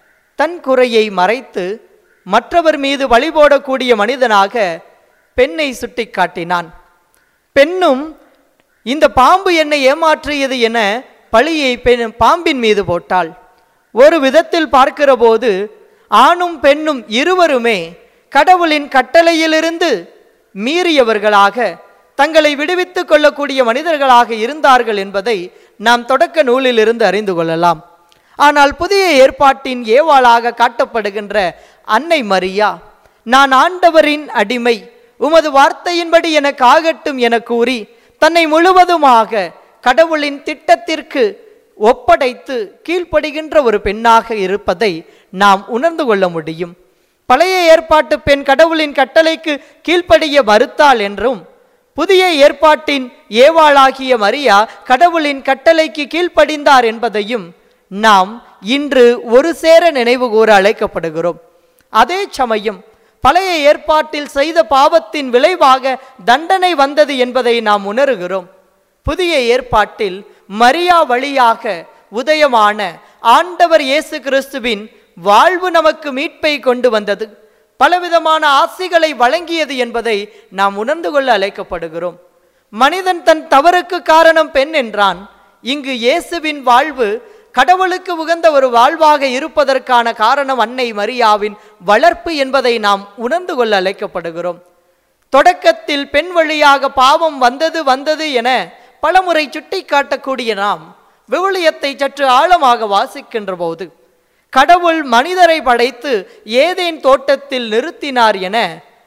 தன் குறையை மறைத்து மற்றவர் மீது வழிபோடக்கூடிய மனிதனாக பெண்ணை சுட்டிக்காட்டினான் பெண்ணும் இந்த பாம்பு என்னை ஏமாற்றியது என பழியை பெண் பாம்பின் மீது போட்டாள் ஒரு விதத்தில் பார்க்கிற போது ஆணும் பெண்ணும் இருவருமே கடவுளின் கட்டளையிலிருந்து மீறியவர்களாக தங்களை விடுவித்துக் கொள்ளக்கூடிய மனிதர்களாக இருந்தார்கள் என்பதை நாம் தொடக்க நூலிலிருந்து அறிந்து கொள்ளலாம் ஆனால் புதிய ஏற்பாட்டின் ஏவாளாக காட்டப்படுகின்ற அன்னை மரியா நான் ஆண்டவரின் அடிமை உமது வார்த்தையின்படி எனக்கு ஆகட்டும் என கூறி தன்னை முழுவதுமாக கடவுளின் திட்டத்திற்கு ஒப்படைத்து கீழ்ப்படுகின்ற ஒரு பெண்ணாக இருப்பதை நாம் உணர்ந்து கொள்ள முடியும் பழைய ஏற்பாட்டு பெண் கடவுளின் கட்டளைக்கு கீழ்ப்படிய மறுத்தாள் என்றும் புதிய ஏற்பாட்டின் ஏவாளாகிய மரியா கடவுளின் கட்டளைக்கு கீழ்ப்படிந்தார் என்பதையும் நாம் இன்று ஒரு சேர நினைவு கூற அழைக்கப்படுகிறோம் அதே சமயம் பழைய ஏற்பாட்டில் செய்த பாவத்தின் விளைவாக தண்டனை வந்தது என்பதை நாம் உணர்கிறோம் புதிய ஏற்பாட்டில் மரியா வழியாக உதயமான ஆண்டவர் இயேசு கிறிஸ்துவின் வாழ்வு நமக்கு மீட்பை கொண்டு வந்தது பலவிதமான ஆசிகளை வழங்கியது என்பதை நாம் உணர்ந்து கொள்ள அழைக்கப்படுகிறோம் மனிதன் தன் தவறுக்கு காரணம் பெண் என்றான் இங்கு இயேசுவின் வாழ்வு கடவுளுக்கு உகந்த ஒரு வாழ்வாக இருப்பதற்கான காரணம் அன்னை மரியாவின் வளர்ப்பு என்பதை நாம் உணர்ந்து கொள்ள அழைக்கப்படுகிறோம் தொடக்கத்தில் பெண் வழியாக பாவம் வந்தது வந்தது என பலமுறை சுட்டி காட்டக்கூடிய நாம் விவிலியத்தை சற்று ஆழமாக வாசிக்கின்ற போது கடவுள் மனிதரை படைத்து ஏதேன் தோட்டத்தில் நிறுத்தினார் என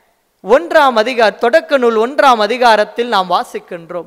ஒன்றாம் அதிகார தொடக்க நூல் ஒன்றாம் அதிகாரத்தில் நாம் வாசிக்கின்றோம்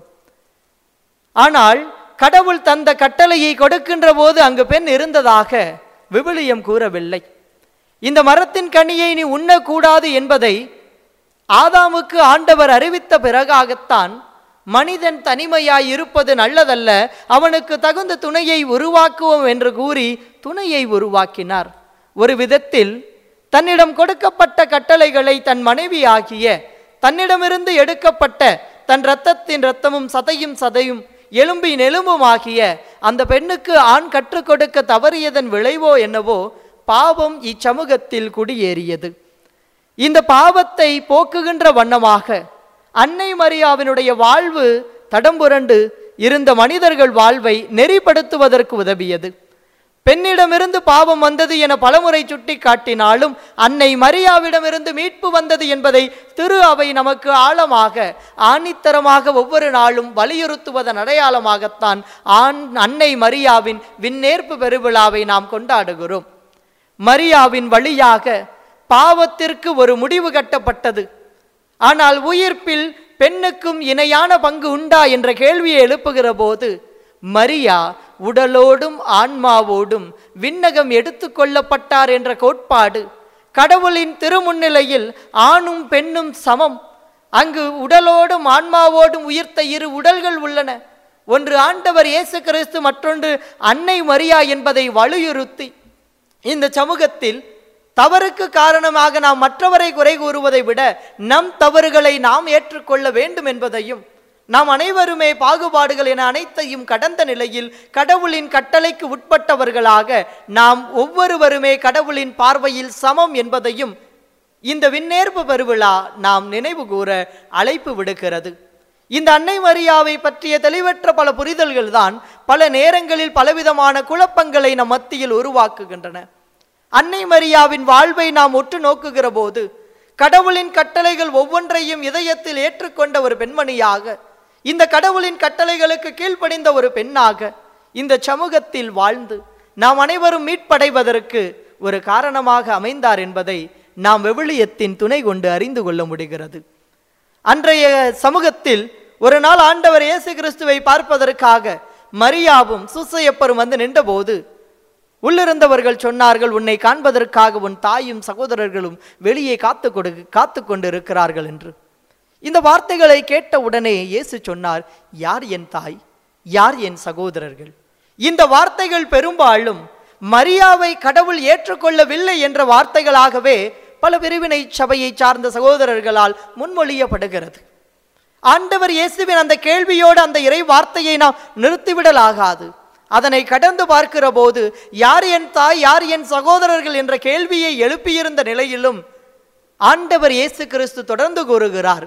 ஆனால் கடவுள் தந்த கட்டளையை கொடுக்கின்ற போது அங்கு பெண் இருந்ததாக விவிலியம் கூறவில்லை இந்த மரத்தின் கனியை நீ உண்ணக்கூடாது என்பதை ஆதாமுக்கு ஆண்டவர் அறிவித்த பிறகாகத்தான் மனிதன் தனிமையாய் இருப்பது நல்லதல்ல அவனுக்கு தகுந்த துணையை உருவாக்குவோம் என்று கூறி துணையை உருவாக்கினார் ஒரு விதத்தில் தன்னிடம் கொடுக்கப்பட்ட கட்டளைகளை தன் மனைவியாகிய தன்னிடமிருந்து எடுக்கப்பட்ட தன் இரத்தத்தின் இரத்தமும் சதையும் சதையும் எலும்பின் எலும்புமாகிய அந்த பெண்ணுக்கு ஆண் கற்றுக் கொடுக்க தவறியதன் விளைவோ என்னவோ பாவம் இச்சமூகத்தில் குடியேறியது இந்த பாவத்தை போக்குகின்ற வண்ணமாக அன்னை மரியாவினுடைய வாழ்வு தடம்புரண்டு இருந்த மனிதர்கள் வாழ்வை நெறிப்படுத்துவதற்கு உதவியது பெண்ணிடமிருந்து பாவம் வந்தது என பலமுறை சுட்டி காட்டினாலும் அன்னை மரியாவிடமிருந்து மீட்பு வந்தது என்பதை திரு அவை நமக்கு ஆழமாக ஆணித்தரமாக ஒவ்வொரு நாளும் வலியுறுத்துவதன் அடையாளமாகத்தான் ஆண் அன்னை மரியாவின் விண்ணேற்பு பெருவிழாவை நாம் கொண்டாடுகிறோம் மரியாவின் வழியாக பாவத்திற்கு ஒரு முடிவு கட்டப்பட்டது ஆனால் உயிர்ப்பில் பெண்ணுக்கும் இணையான பங்கு உண்டா என்ற கேள்வியை எழுப்புகிற போது மரியா உடலோடும் ஆன்மாவோடும் விண்ணகம் எடுத்துக்கொள்ளப்பட்டார் என்ற கோட்பாடு கடவுளின் திருமுன்னிலையில் ஆணும் பெண்ணும் சமம் அங்கு உடலோடும் ஆன்மாவோடும் உயிர்த்த இரு உடல்கள் உள்ளன ஒன்று ஆண்டவர் இயேசு கிறிஸ்து மற்றொன்று அன்னை மரியா என்பதை வலியுறுத்தி இந்த சமூகத்தில் தவறுக்கு காரணமாக நாம் மற்றவரை குறை கூறுவதை விட நம் தவறுகளை நாம் ஏற்றுக்கொள்ள வேண்டும் என்பதையும் நாம் அனைவருமே பாகுபாடுகள் என அனைத்தையும் கடந்த நிலையில் கடவுளின் கட்டளைக்கு உட்பட்டவர்களாக நாம் ஒவ்வொருவருமே கடவுளின் பார்வையில் சமம் என்பதையும் இந்த விண்ணேற்பு பெருவிழா நாம் நினைவு கூற அழைப்பு விடுக்கிறது இந்த அன்னை மரியாவை பற்றிய தெளிவற்ற பல புரிதல்கள் தான் பல நேரங்களில் பலவிதமான குழப்பங்களை நம் மத்தியில் உருவாக்குகின்றன அன்னை மரியாவின் வாழ்வை நாம் உற்று நோக்குகிற போது கடவுளின் கட்டளைகள் ஒவ்வொன்றையும் இதயத்தில் ஏற்றுக்கொண்ட ஒரு பெண்மணியாக இந்த கடவுளின் கட்டளைகளுக்கு கீழ்ப்படிந்த ஒரு பெண்ணாக இந்த சமூகத்தில் வாழ்ந்து நாம் அனைவரும் மீட்படைவதற்கு ஒரு காரணமாக அமைந்தார் என்பதை நாம் விவிலியத்தின் துணை கொண்டு அறிந்து கொள்ள முடிகிறது அன்றைய சமூகத்தில் ஒரு நாள் ஆண்டவர் இயேசு கிறிஸ்துவை பார்ப்பதற்காக மரியாவும் சூசையப்பரும் வந்து நின்றபோது உள்ளிருந்தவர்கள் சொன்னார்கள் உன்னை காண்பதற்காக உன் தாயும் சகோதரர்களும் வெளியே காத்து கொடு காத்து கொண்டு இருக்கிறார்கள் என்று இந்த வார்த்தைகளை கேட்ட உடனே இயேசு சொன்னார் யார் என் தாய் யார் என் சகோதரர்கள் இந்த வார்த்தைகள் பெரும்பாலும் மரியாவை கடவுள் ஏற்றுக்கொள்ளவில்லை என்ற வார்த்தைகளாகவே பல பிரிவினை சபையை சார்ந்த சகோதரர்களால் முன்மொழியப்படுகிறது ஆண்டவர் இயேசுவின் அந்த கேள்வியோடு அந்த இறை வார்த்தையை நாம் நிறுத்திவிடலாகாது அதனை கடந்து பார்க்கிற போது யார் என் தாய் யார் என் சகோதரர்கள் என்ற கேள்வியை எழுப்பியிருந்த நிலையிலும் ஆண்டவர் இயேசு கிறிஸ்து தொடர்ந்து கூறுகிறார்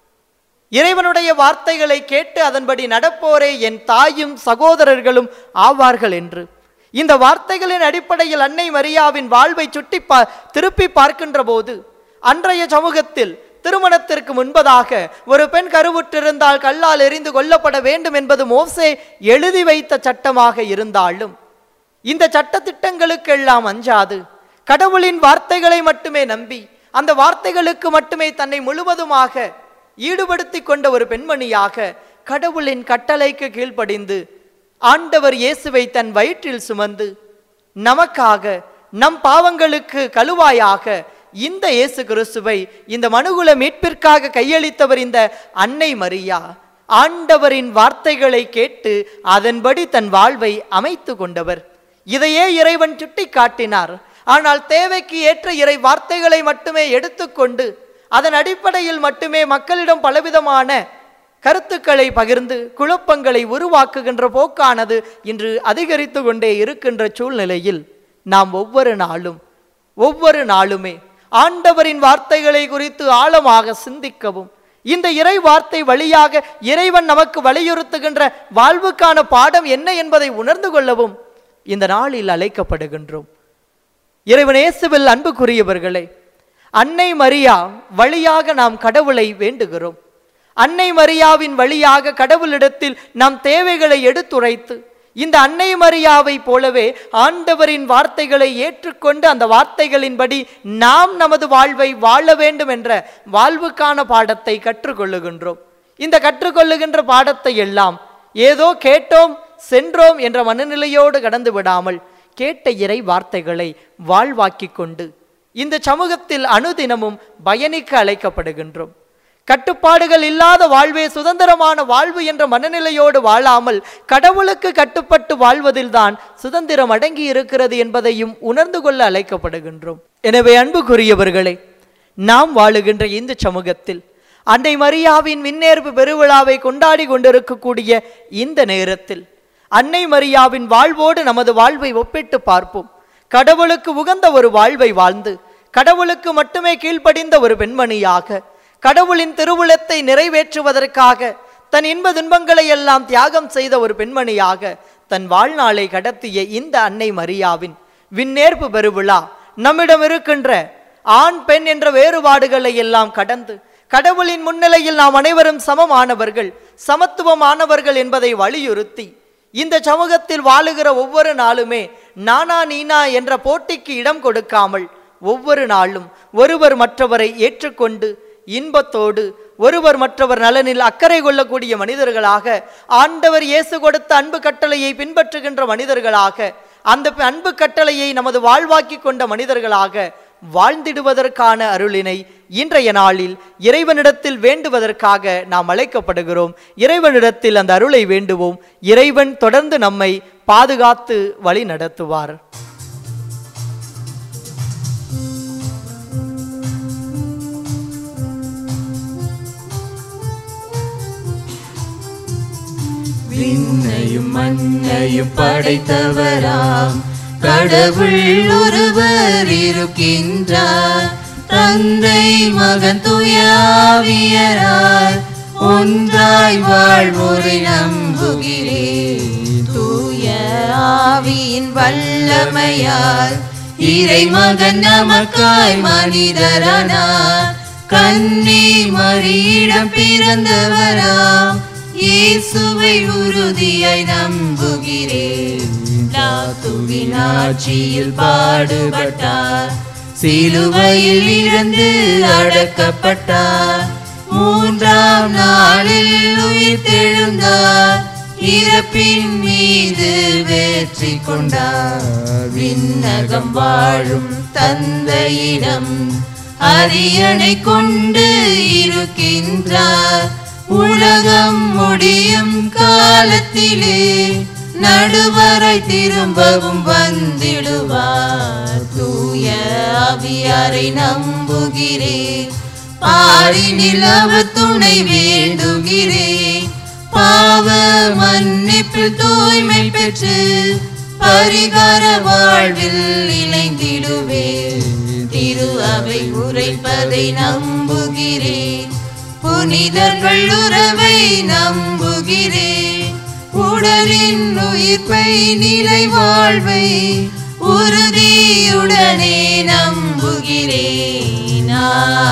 இறைவனுடைய வார்த்தைகளை கேட்டு அதன்படி நடப்போரே என் தாயும் சகோதரர்களும் ஆவார்கள் என்று இந்த வார்த்தைகளின் அடிப்படையில் அன்னை மரியாவின் வாழ்வை சுட்டி பா திருப்பி பார்க்கின்ற போது அன்றைய சமூகத்தில் திருமணத்திற்கு முன்பதாக ஒரு பெண் கருவுற்றிருந்தால் கல்லால் எறிந்து கொல்லப்பட வேண்டும் என்பது மோசே எழுதி வைத்த சட்டமாக இருந்தாலும் இந்த சட்ட திட்டங்களுக்கெல்லாம் அஞ்சாது கடவுளின் வார்த்தைகளை மட்டுமே நம்பி அந்த வார்த்தைகளுக்கு மட்டுமே தன்னை முழுவதுமாக ஈடுபடுத்தி கொண்ட ஒரு பெண்மணியாக கடவுளின் கட்டளைக்கு கீழ்ப்படிந்து ஆண்டவர் இயேசுவை தன் வயிற்றில் சுமந்து நமக்காக நம் பாவங்களுக்கு கழுவாயாக இந்த இயேசு கிறிஸ்துவை இந்த மனுகுல மீட்பிற்காக கையளித்தவர் இந்த அன்னை மரியா ஆண்டவரின் வார்த்தைகளை கேட்டு அதன்படி தன் வாழ்வை அமைத்து கொண்டவர் இதையே இறைவன் சுட்டி காட்டினார் ஆனால் தேவைக்கு ஏற்ற இறை வார்த்தைகளை மட்டுமே எடுத்துக்கொண்டு அதன் அடிப்படையில் மட்டுமே மக்களிடம் பலவிதமான கருத்துக்களை பகிர்ந்து குழப்பங்களை உருவாக்குகின்ற போக்கானது இன்று அதிகரித்து கொண்டே இருக்கின்ற சூழ்நிலையில் நாம் ஒவ்வொரு நாளும் ஒவ்வொரு நாளுமே ஆண்டவரின் வார்த்தைகளை குறித்து ஆழமாக சிந்திக்கவும் இந்த இறை வார்த்தை வழியாக இறைவன் நமக்கு வலியுறுத்துகின்ற வாழ்வுக்கான பாடம் என்ன என்பதை உணர்ந்து கொள்ளவும் இந்த நாளில் அழைக்கப்படுகின்றோம் இறைவன் இயேசுவில் அன்புக்குரியவர்களே அன்னை மரியா வழியாக நாம் கடவுளை வேண்டுகிறோம் அன்னை மரியாவின் வழியாக கடவுளிடத்தில் நம் தேவைகளை எடுத்துரைத்து இந்த அன்னை மரியாவை போலவே ஆண்டவரின் வார்த்தைகளை ஏற்றுக்கொண்டு அந்த வார்த்தைகளின்படி நாம் நமது வாழ்வை வாழ வேண்டும் என்ற வாழ்வுக்கான பாடத்தை கற்றுக்கொள்ளுகின்றோம் இந்த கற்றுக்கொள்ளுகின்ற பாடத்தை எல்லாம் ஏதோ கேட்டோம் சென்றோம் என்ற மனநிலையோடு கடந்து விடாமல் கேட்ட இறை வார்த்தைகளை வாழ்வாக்கிக் கொண்டு இந்த சமூகத்தில் அனுதினமும் பயணிக்க அழைக்கப்படுகின்றோம் கட்டுப்பாடுகள் இல்லாத வாழ்வே சுதந்திரமான வாழ்வு என்ற மனநிலையோடு வாழாமல் கடவுளுக்கு கட்டுப்பட்டு வாழ்வதில்தான் சுதந்திரம் அடங்கி இருக்கிறது என்பதையும் உணர்ந்து கொள்ள அழைக்கப்படுகின்றோம் எனவே அன்புக்குரியவர்களே நாம் வாழுகின்ற இந்த சமூகத்தில் அன்னை மரியாவின் விண்ணேற்பு பெருவிழாவை கொண்டாடி கொண்டிருக்கக்கூடிய இந்த நேரத்தில் அன்னை மரியாவின் வாழ்வோடு நமது வாழ்வை ஒப்பிட்டு பார்ப்போம் கடவுளுக்கு உகந்த ஒரு வாழ்வை வாழ்ந்து கடவுளுக்கு மட்டுமே கீழ்ப்படிந்த ஒரு பெண்மணியாக கடவுளின் திருவுளத்தை நிறைவேற்றுவதற்காக தன் இன்ப துன்பங்களை எல்லாம் தியாகம் செய்த ஒரு பெண்மணியாக தன் வாழ்நாளை கடத்திய இந்த அன்னை மரியாவின் விண்ணேற்பு பெருவிழா நம்மிடம் இருக்கின்ற ஆண் பெண் என்ற வேறுபாடுகளை எல்லாம் கடந்து கடவுளின் முன்னிலையில் நாம் அனைவரும் சமமானவர்கள் சமத்துவமானவர்கள் என்பதை வலியுறுத்தி இந்த சமூகத்தில் வாழுகிற ஒவ்வொரு நாளுமே நானா நீனா என்ற போட்டிக்கு இடம் கொடுக்காமல் ஒவ்வொரு நாளும் ஒருவர் மற்றவரை ஏற்றுக்கொண்டு இன்பத்தோடு ஒருவர் மற்றவர் நலனில் அக்கறை கொள்ளக்கூடிய மனிதர்களாக ஆண்டவர் இயேசு கொடுத்த அன்பு கட்டளையை பின்பற்றுகின்ற மனிதர்களாக அந்த அன்பு கட்டளையை நமது வாழ்வாக்கி கொண்ட மனிதர்களாக வாழ்ந்திடுவதற்கான அருளினை இன்றைய நாளில் இறைவனிடத்தில் வேண்டுவதற்காக நாம் அழைக்கப்படுகிறோம் இறைவனிடத்தில் அந்த அருளை வேண்டுவோம் இறைவன் தொடர்ந்து நம்மை பாதுகாத்து வழி நடத்துவார் விண்ணையும் மண்ணையும் படைத்தவராம் கடவுள் ஒருவர் இருக்கின்றார் தந்தை மகன் துயாவியரார் ஒன்றாய் வாழ்வோரை நம்புகிறேன் தூய ஆவியின் வல்லமையால் இறைமகன் நமக்காய் மனிதரானார் கன்னி மரியிடம் பிறந்தவராம் இயேசுவை உறுதியாய் நம்புகிறேன் லாத்துவின் ஆட்சியில் பாடுபட்டார் சிலுவையில் இருந்து அடக்கப்பட்டார் மூன்றாம் நாளில் உயிர் தெழுந்தார் இறப்பின் மீது வெற்றி கொண்டார் விண்ணகம் வாழும் தந்தையிடம் அரியணை கொண்டு இருக்கின்றார் உலகம் முடியும் காலத்திலே நடுவரை திரும்பவும் வந்திடுவார் தூய அவியாரை நம்புகிறேன் பாரினில் அவர் துணை வேண்டுகிறேன் பாவ மன்னிப்பில் தூய்மை பெற்று பரிகார வாழ்வில் இணைந்திடுவேன் திரு அவை உரைப்பதை நம்புகிறேன் புனிதர்கள் உறவை நம்புகிறேன் உடலின் உயிர்ப்பை நிலை வாழ்வை உறுதியுடனே நம்புகிறேன் ஆ,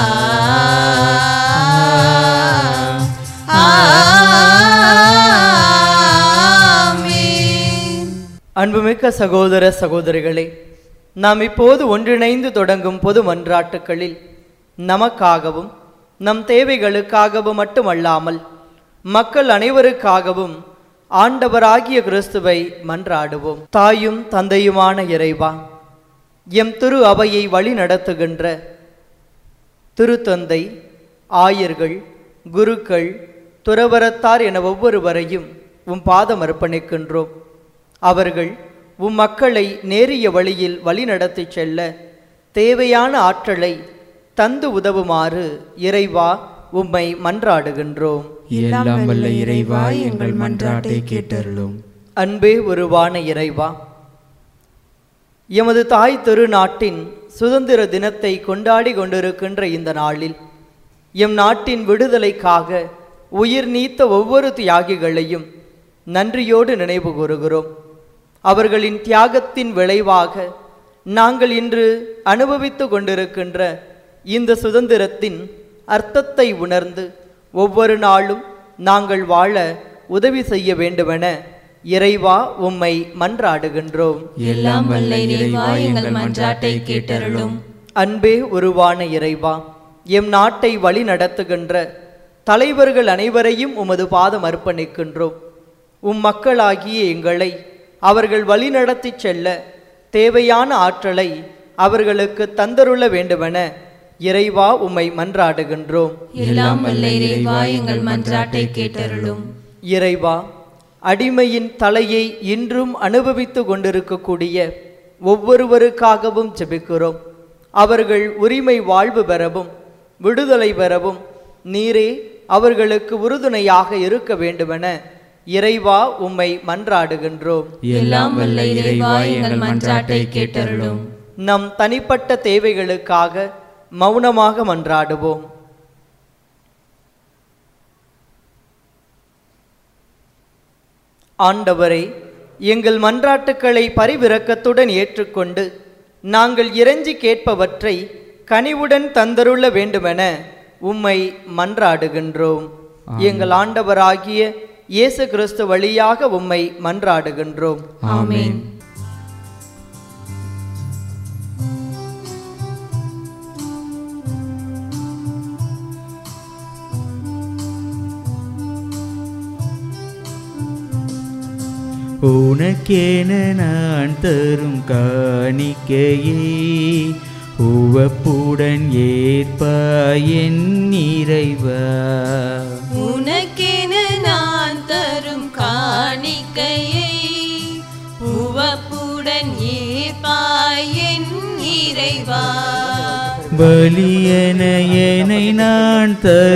ஆமென். அன்புமிக்க சகோதர சகோதரிகளே நாம் இப்போது ஒன்றிணைந்து தொடங்கும் பொது மன்றாட்டுக்களில் நமக்காகவும் நம் தேவைகளுக்காகவும் மட்டுமல்லாமல் மக்கள் அனைவருக்காகவும் ஆண்டவராகிய கிறிஸ்துவை மன்றாடுவோம் தாயும் தந்தையுமான இறைவா எம் திரு அவையை வழி நடத்துகின்ற திருத்தந்தை ஆயர்கள் குருக்கள் துறவரத்தார் என ஒவ்வொருவரையும் உம் பாதம் அர்ப்பணிக்கின்றோம் அவர்கள் உம் மக்களை நேரிய வழியில் வழிநடத்திச் செல்ல தேவையான ஆற்றலை தந்து உதவுமாறு இறைவா உம்மை மன்றாடுகின்றோம் எல்லாம் வல்ல இறைவா எங்கள் மன்றாட்டை கேட்டருளும் அன்பே உருவான இறைவா எமது தாய் திருநாட்டின் சுதந்திர தினத்தை கொண்டாடி கொண்டிருக்கின்ற இந்த நாளில் எம் நாட்டின் விடுதலைக்காக உயிர் நீத்த ஒவ்வொரு தியாகிகளையும் நன்றியோடு நினைவு கூறுகிறோம் அவர்களின் தியாகத்தின் விளைவாக நாங்கள் இன்று அனுபவித்து கொண்டிருக்கின்ற இந்த சுதந்திரத்தின் அர்த்தத்தை உணர்ந்து ஒவ்வொரு நாளும் நாங்கள் வாழ உதவி செய்ய வேண்டுமென இறைவா உம்மை மன்றாடுகின்றோம் எல்லாம் வல்ல இறைவா எங்கள் மன்றாட்டை கேட்டருளும் அன்பே உருவான இறைவா எம் நாட்டை வழி நடத்துகின்ற தலைவர்கள் அனைவரையும் உமது பாதம் அர்ப்பணிக்கின்றோம் உம் மக்களாகிய எங்களை அவர்கள் வழி நடத்திச் செல்ல தேவையான ஆற்றலை அவர்களுக்கு தந்தருள வேண்டுமென இறைவா உம்மை மன்றாடுகின்றோம் எல்லாம் வல்ல இறைவா எங்கள் மன்றாட்டை கேட்டருளும் இறைவா அடிமையின் தலையை இன்றும் அனுபவித்து கொண்டிருக்கக்கூடிய ஒவ்வொருவருக்காகவும் ஜெபிக்கிறோம் அவர்கள் உரிமை வாழ்வு பெறவும் விடுதலை பெறவும் நீரே அவர்களுக்கு உறுதுணையாக இருக்க வேண்டுமென இறைவா உம்மை மன்றாடுகின்றோம் எல்லாம் வல்ல இறைவா எங்கள் மன்றாட்டை கேட்டருளும் நம் தனிப்பட்ட தேவைகளுக்காக மௌனமாக மன்றாடுவோம் ஆண்டவரே எங்கள் மன்றாட்டுக்களை பரிவிரக்கத்துடன் ஏற்றுக்கொண்டு நாங்கள் இறைஞ்சி கேட்பவற்றை கனிவுடன் தந்தருள வேண்டுமென உம்மை மன்றாடுகின்றோம் எங்கள் ஆண்டவராகிய இயேசு கிறிஸ்து வழியாக உம்மை மன்றாடுகின்றோம் ஆமென் உனக்கென நான் தரும் காணிக்கையை உவப்புடன் ஏற்பாய் என் இறைவா உனக்கென நான் தரும் காணிக்கையை உவப்புடன் ஏற்பாய் என் இறைவா பலியன என்னை நான்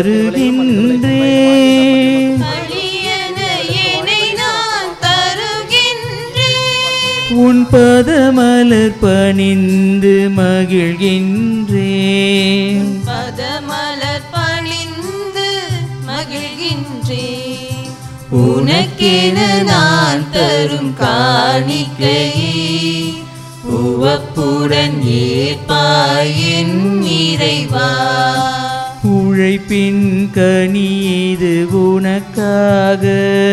தருகின்றேன் பலியன என்னை நான் தருகின்றேன் உன் பதமலர் பணிந்து மகிழ்கின்றேன் பதமலர் பணிந்து மகிழ்கின்றேன் உனக்கென நான் தரும் காணிக்கையை உவப்புடன் ஏற்பாய் என் இறைவா உழைப்பின் கனி இது உனக்காக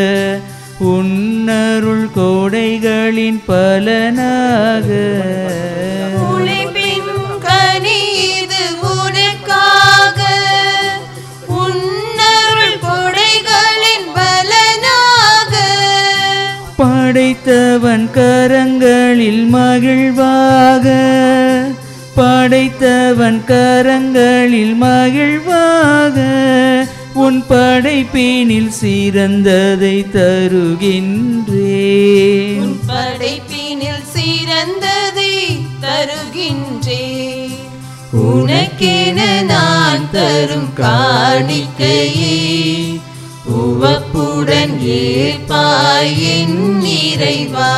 உன்னருள் கோடைகளின் பலனாக உழைப்பின் கனி இது உனக்காக உன்னருள் கொடைகளின் பலனாக படைத்தவன் கரங்களில் மகிழ்வாக படைத்தவன் கரங்களில் மகிழ்வாக உன் படைப்பினில் சிறந்ததை தருகின்றேன் உன் படைப்பினில் சிறந்ததை தருகின்றேன் உனக்கென நான் தரும் காணிக்கையை உவப்புடன் ஏற்பாய் என் இறைவா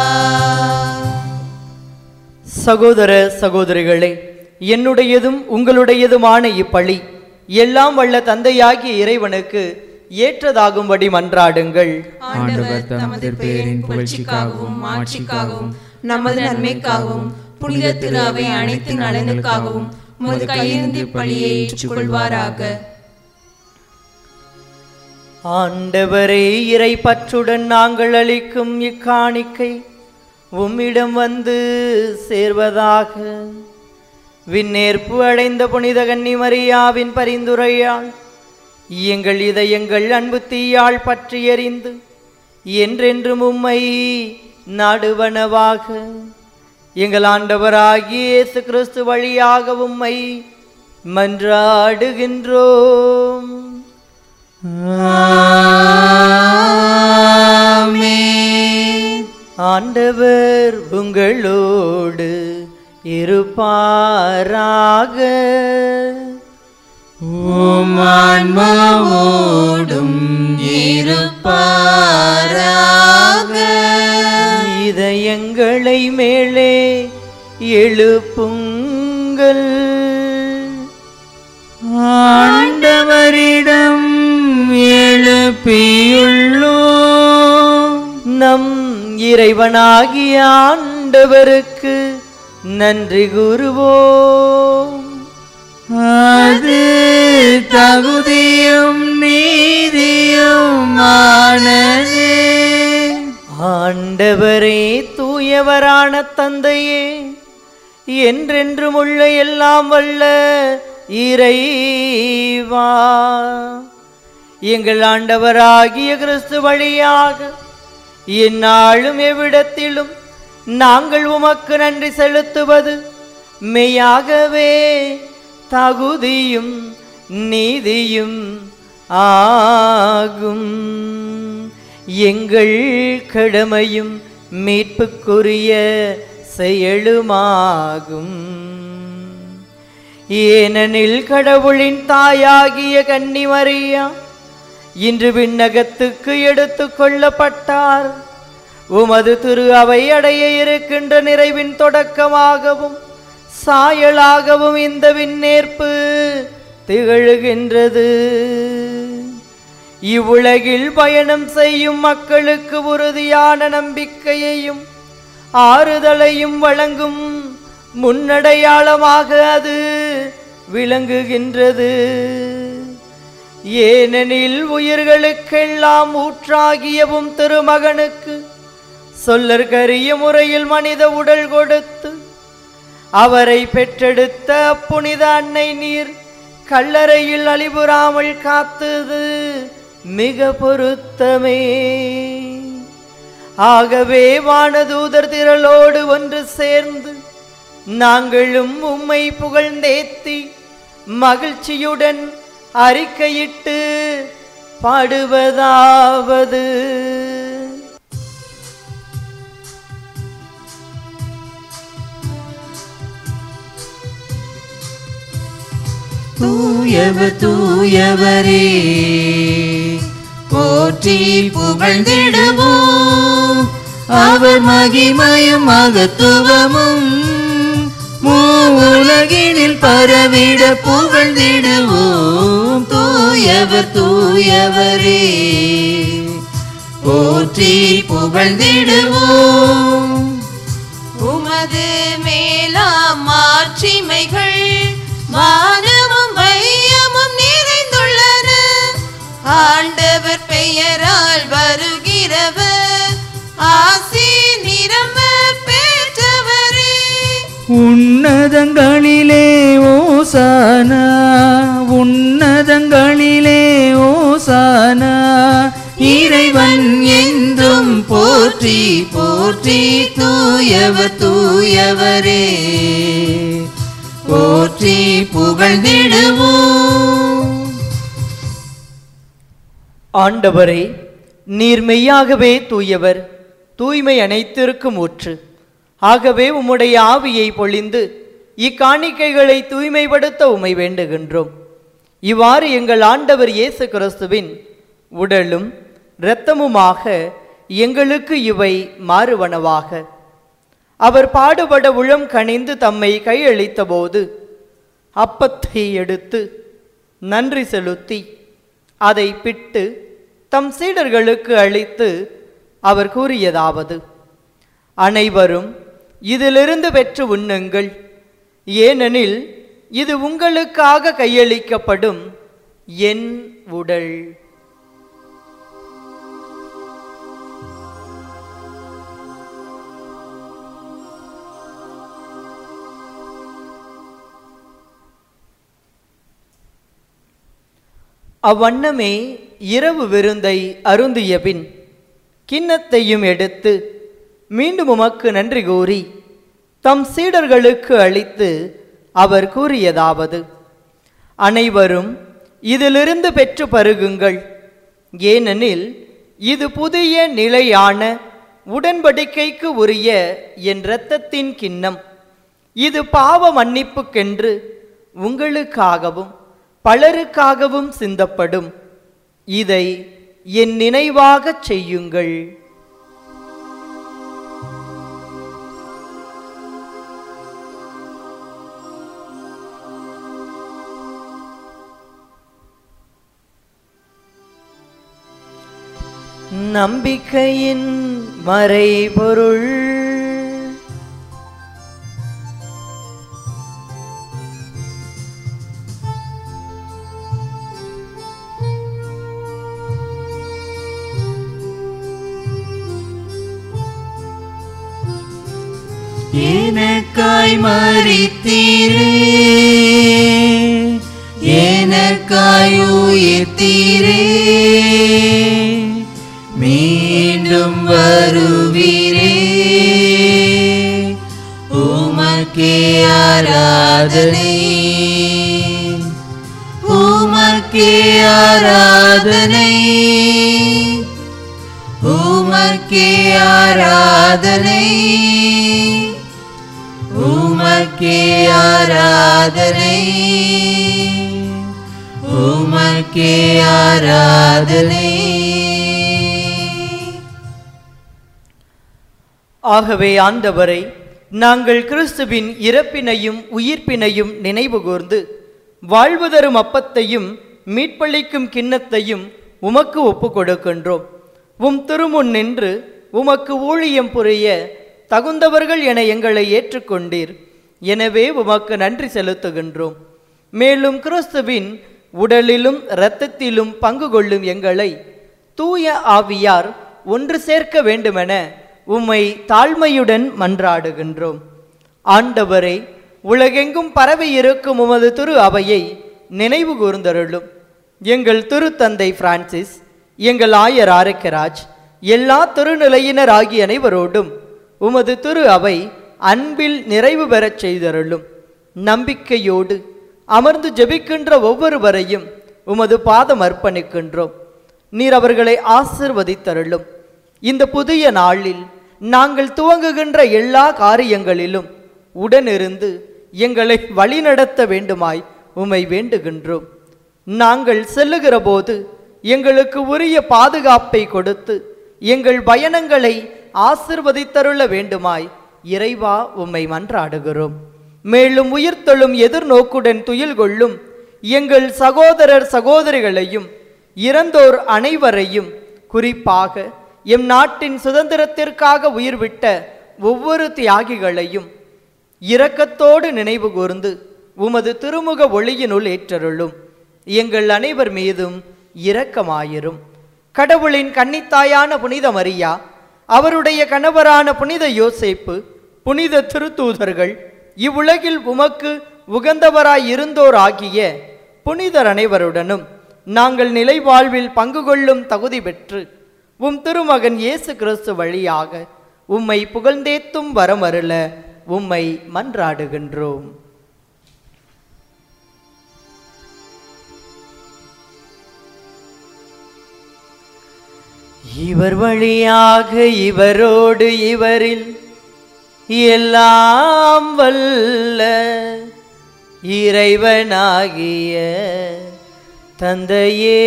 சகோதர சகோதரிகளே என்னுடையதும் உங்களுடையதுமான இப்பழி எல்லாம் வல்ல தந்தையாகிய இறைவனுக்கு ஏற்றதாகும்படி மன்றாடுங்கள் ஆண்டவர் தம் திருப்பெயரின் புகழ்ச்சிக்காகவும் மாட்சிக்காகவும் நமது நன்மைக்காகவும் புனித திரு அவை அனைத்து நலனுக்காகவும் உமது கையிலிருந்து பழியை ஏற்றுக்கொள்வாராக ஆண்டவரே இறை பற்றுடன் நாங்கள் அளிக்கும் இக்காணிக்கை உம்மிடம் வந்து சேர்வதாக விண்ணேற்பு அடைந்த புனித கன்னி மரியாவின் பரிந்துரையால் எங்கள் இதயங்கள் அன்பு தீயால் பற்றி எறிந்து என்றென்றும் உம்மை நாடுவனவாக எங்கள் ஆண்டவராகிய இயேசு கிறிஸ்து வழியாக உம்மை மன்றாடுகின்றோம் ஆண்டவர் உங்களோடு இருப்பாராக ஓமான்மாவோடும் இருப்பாராக இதயங்களை மேலே எழுப்புங்கள் ஆண்டவரிடம் எழுப்பியுள்ளோம் நம் இறைவனாகிய ஆண்டவருக்கு நன்றி கூறுவோம் அது தகுதியும் நீதியுமானதே ஆண்டவரே தூயவரான தந்தையே என்றென்றும் உள்ள எல்லாம் வல்ல இறைவா எங்கள் ஆண்டவராகிய கிறிஸ்து வழியாக எந்நாளும் எவ்விடத்திலும் நாங்கள் உமக்கு நன்றி செலுத்துவது மெய்யாகவே தகுதியும் நீதியும் ஆகும் எங்கள் கடமையும் மீட்புக்குரிய செயலுமாகும் ஏனெனில் கடவுளின் தாயாகிய கன்னிமரியா இன்று விண்ணகத்துக்கு எடுத்து கொள்ளப்பட்டார் உமது திரு அவை அடைய இருக்கின்ற நிறைவின் தொடக்கமாகவும் சாயலாகவும் இந்த விண்ணேற்பு திகழுகின்றது இவ்வுலகில் பயணம் செய்யும் மக்களுக்கு உறுதியான நம்பிக்கையையும் ஆறுதலையும் வழங்கும் முன்னடையாளமாக அது விளங்குகின்றது ஏனெனில் உயிர்களுக்கெல்லாம் ஊற்றாகியவும் திருமகனுக்கு சொல்லற்கரிய முறையில் மனித உடல் கொடுத்து அவரை பெற்றெடுத்த புனித அன்னை நீர் கல்லறையில் அழிபுறாமல் காத்தது மிக பொருத்தமே ஆகவே வானதூதர் திரளோடு ஒன்று சேர்ந்து நாங்களும் உம்மை புகழ்ந்தேத்தி மகிழ்ச்சியுடன் அறிக்கையிட்டு பாடுவதாவது தூயவர் தூயவரே போற்றி புகழ்ந்திடுவோம் அவர் மகிமையும் மகத்துவமும் மூவுலகினில் பரவிட புகழ்ந்திடுவோம் தூயவர் தூயவரே போற்றி புகழ்ந்திடுவோம் உமது மேலாம் மாட்சிமைகள் வானமும் வையமும் நிறைந்துள்ளன ஆண்டவர் பெயரால் வருகிறவர் ஆசி நிரம்ப பெற்றவரே உன்னதங்களிலே ஓசானா உன்னதங்களிலே ஓசானா இறைவன் என்றும் போற்றி போற்றி தூயவர் தூயவரே போற்றி புகழ்ந்திடுவோம் ஆண்டவரே நீர் மெய்யாகவே தூயவர் தூய்மை அனைத்திற்கும் ஊற்று ஆகவே உம்முடைய ஆவியை பொழிந்து இக்காணிக்கைகளை தூய்மைப்படுத்த உமை வேண்டுகின்றோம் இவ்வாறு எங்கள் ஆண்டவர் இயேசு கிறிஸ்துவின் உடலும் இரத்தமுமாக எங்களுக்கு இவை மாறுவனவாக அவர் பாடுபட உளம் கனிந்து தம்மை கையளித்த போது அப்பத்தை எடுத்து நன்றி செலுத்தி அதை பிட்டு தம் சீடர்களுக்கு அளித்து அவர் கூறியதாவது அனைவரும் இதிலிருந்து பெற்று உண்ணுங்கள் ஏனெனில் இது உங்களுக்காக கையளிக்கப்படும் என் உடல் அவ்வண்ணமே இரவு விருந்தை அருந்திய பின் கிண்ணத்தையும் எடுத்து மீண்டும் உமக்கு நன்றி கூறி தம் சீடர்களுக்கு அளித்து அவர் கூறியதாவது அனைவரும் இதிலிருந்து பெற்று பருகுங்கள் ஏனெனில் இது புதிய நிலையான உடன்படிக்கைக்கு உரிய என் இரத்தத்தின் கிண்ணம் இது பாவ மன்னிப்புக்கென்று உங்களுக்காகவும் பலருக்காகவும் சிந்தப்படும் இதை என் நினைவாகச் செய்யுங்கள் நம்பிக்கையின் மறைபொருள் எனக்காய் மறித்தீரே எனக்காய் உயிர்த்தீரே மீண்டும் வருவீரே உமக்கே ஆராதனை உமக்கே ஆராதனை உமக்கே ஆராதனை உமக்கே ஆராதனை உமக்கே ஆராதனை ஆகவே ஆண்டவரை நாங்கள் கிறிஸ்துவின் இறப்பினையும் உயிர்ப்பினையும் நினைவு கூர்ந்து வாழ்வு தரும் அப்பத்தையும் மீட்பளிக்கும் கிண்ணத்தையும் உமக்கு ஒப்புக் கொடுக்கின்றோம் உம் திருமுன் நின்று உமக்கு ஊழியம் புரிய தகுந்தவர்கள் என எங்களை ஏற்றுக்கொண்டீர் எனவே உமக்கு நன்றி செலுத்துகின்றோம் மேலும் கிறிஸ்துவின் உடலிலும் இரத்தத்திலும் பங்கு கொள்ளும் எங்களை தூய ஆவியார் ஒன்று சேர்க்க வேண்டுமென உம்மை தாழ்மையுடன் மன்றாடுகின்றோம் ஆண்டவரே உலகெங்கும் பரவி இருக்கும் உமது திரு அவையை நினைவு கூர்ந்தருளும் எங்கள் திருத்தந்தை பிரான்சிஸ் எங்கள் ஆயர் ஆரோக்கியராஜ் எல்லா திருநிலையினர் ஆகிய அனைவரோடும் உமது திரு அவை அன்பில் நிறைவு பெறச் செய்தருளும் நம்பிக்கையோடு அமர்ந்து ஜெபிக்கின்ற ஒவ்வொருவரையும் உமது பாதம் அர்ப்பணிக்கின்றோம் நீர் அவர்களை ஆசிர்வதித்தருளும் இந்த புதிய நாளில் நாங்கள் துவங்குகின்ற எல்லா காரியங்களிலும் உடனிருந்து எங்களை வழிநடத்த வேண்டுமாய் உம்மை வேண்டுகின்றோம் நாங்கள் செல்லுகிற போது எங்களுக்கு உரிய பாதுகாப்பை கொடுத்து எங்கள் பயணங்களை ஆசிர்வதித்தருள வேண்டுமாய் இறைவா உம்மை மன்றாடுகிறோம் மேலும் உயிர்த்தெழும் எதிர்நோக்குடன் துயில் கொள்ளும் எங்கள் சகோதரர் சகோதரிகளையும் இறந்தோர் அனைவரையும் குறிப்பாக எம் நாட்டின் சுதந்திரத்திற்காக உயிர்விட்ட ஒவ்வொரு தியாகிகளையும் இரக்கத்தோடு நினைவு கூர்ந்து உமது திருமுக ஒளியினுள் ஏற்றருளும் எங்கள் அனைவர் மீதும் இரக்கமாயிரும் கடவுளின் கன்னித்தாயான புனித மரியா அவருடைய கணவரான புனித யோசேப்பு புனித திருத்தூதர்கள் இவ்வுலகில் உமக்கு உகந்தவராய் இருந்தோர் ஆகிய புனிதர் அனைவருடனும் நாங்கள் நிலை வாழ்வில் பங்கு கொள்ளும் தகுதி பெற்று உம் திருமகன் இயேசு கிறிஸ்து வழியாக உம்மை புகழ்ந்தேத்தும் வரமருள உம்மை மன்றாடுகின்றோம் இவர் வழியாக இவரோடு இவரில் எல்லாம் வல்ல இறைவனாகிய தந்தையே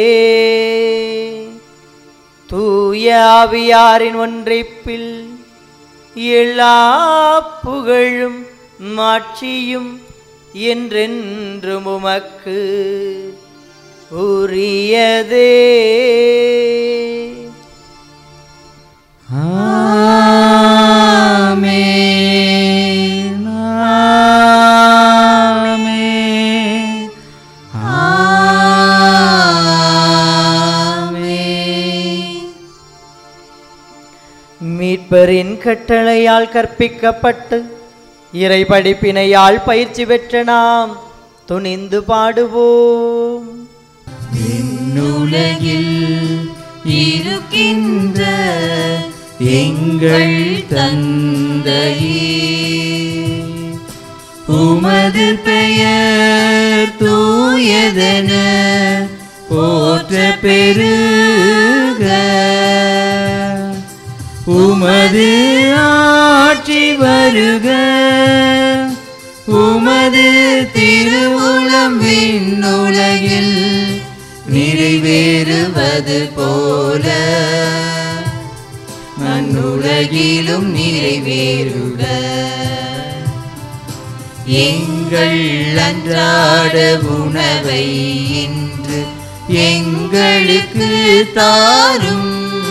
தூய ஆவியாரின் ஒன்றைப்பில் எல்லா புகழும் மாட்சியும் என்றென்றும் உமக்கு உரியதே ஆமென். ஆமென். ஆமென். மீட்பரின் கட்டளையால் கற்பிக்கப்பட்டு இறை படிப்பினையால் பயிற்சி பெற்ற நாம் துணிந்து பாடுவோம் உலகில் இருக்கின்ற எங்கள் தந்தையே உமது பெயர் தூயதென போற்ற பெருக உமது ஆட்சி வருக உமது திருவுளம் விண்ணுலகில் நிறைவேறுவது போல மண்ணுலகிலும் நிறைவேறுக எங்கள் அன்றாட உணவை இன்று எங்களுக்கு தாரும்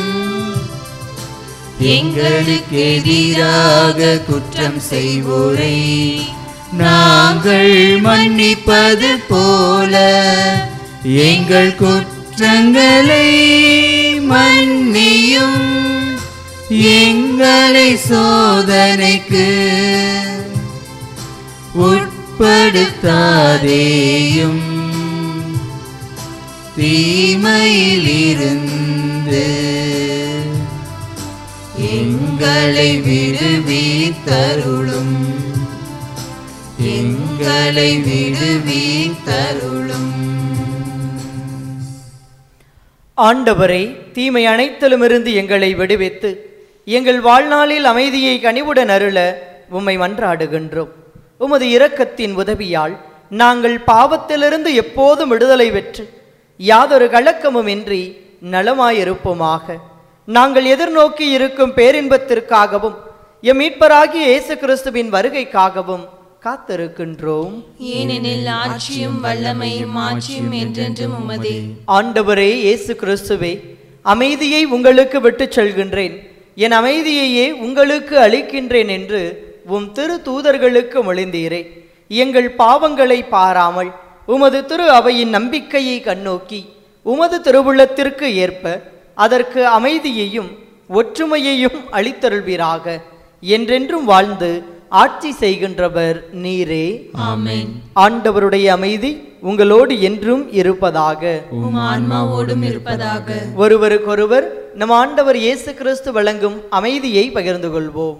எங்களுக்கு எதிராக குற்றம் செய்வோரை நாங்கள் மன்னிப்பது போல எங்கள் குற்றங்களை மன்னியும் எங்களை சோதனைக்கு உட்படுத்தாதேயும் தீமையிலிருந்து எங்களை விடுவித்தருளும் எங்களை விடுவித்தருளும் ஆண்டவரே தீமை அனைத்திலுமிருந்து எங்களை விடுவித்து எங்கள் வாழ்நாளில் அமைதியை கனிவுடன் அருள உம்மை மன்றாடுகின்றோம் உமது இரக்கத்தின் உதவியால் நாங்கள் பாவத்திலிருந்து எப்போதும் விடுதலை பெற்று யாதொரு கலக்கமும் இன்றி நலமாயிருப்போமாக நாங்கள் எதிர்நோக்கி இருக்கும் பேரின்பத்திற்காகவும் எம் மீட்பராகிய இயேசு கிறிஸ்துவின் வருகைக்காகவும் காத்திருக்கின்றோம் ஏனெனில் ஆட்சியும் வல்லமையும் ஆட்சியும் என்றென்றும் உமதே ஆண்டவரே இயேசு கிறிஸ்துவே அமைதியை உங்களுக்கு விட்டுச் செல்கின்றேன் என் அமைதியையே உங்களுக்கு அளிக்கின்றேன் என்று உம் திரு தூதர்களுக்கு மொழிந்தீரே எங்கள் பாவங்களை பாராமல் உமது திரு அவையின் நம்பிக்கையை கண்ணோக்கி உமது திருவுள்ளத்திற்கு ஏற்ப அதற்கு அமைதியையும் ஒற்றுமையையும் அளித்தருள்வீராக என்றென்றும் வாழ்ந்து ஆட்சி செய்கின்றவர் நீரே ஆமென் ஆண்டவருடைய அமைதி உங்களோடு என்றும் இருப்பதாக உம் ஆன்மாவோடும் இருப்பதாக ஒருவருக்கொருவர் நம் ஆண்டவர் இயேசு கிறிஸ்து வழங்கும் அமைதியை பகிர்ந்து கொள்வோம்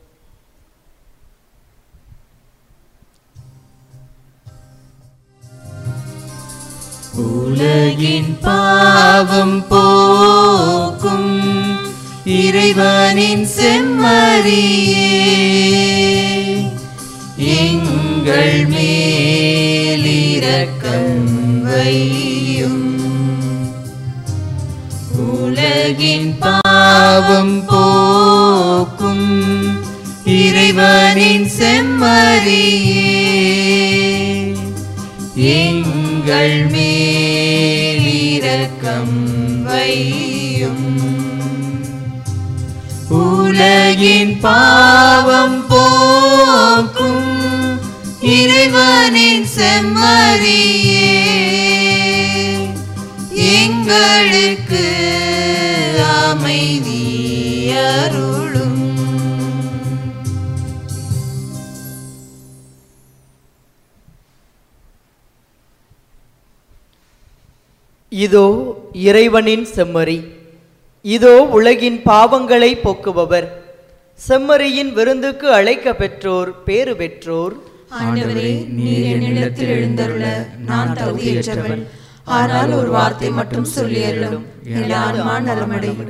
உலகின் பாவம் போக்கும் இறைவனின் செம்மறியே எங்கள் மேலிரக்கம் வையும் உலகின் பாவம் போக்கும் இறைவனின் செம்மறியே எங்கள் மேலிரக்கம் வையும் உலகின் பாவம் போக்கும் இறைவனின் செம்மறியே எங்களுக்கு அமைதி அருளும் இதோ இறைவனின் செம்மறி இதோ உலகின் பாவங்களை போக்குபவர் செம்மறியின் விருந்துக்கு அழைக்க பெற்றோர் பேறு பெற்றோர் ஆண்டவரே நீர் என்னிடத்தில் எழுந்தருள நான் தகுதியற்றவன் ஆனால் ஒரு வார்த்தை மட்டும் சொல்லியருளும் என் ஆன்மா நலமடையும்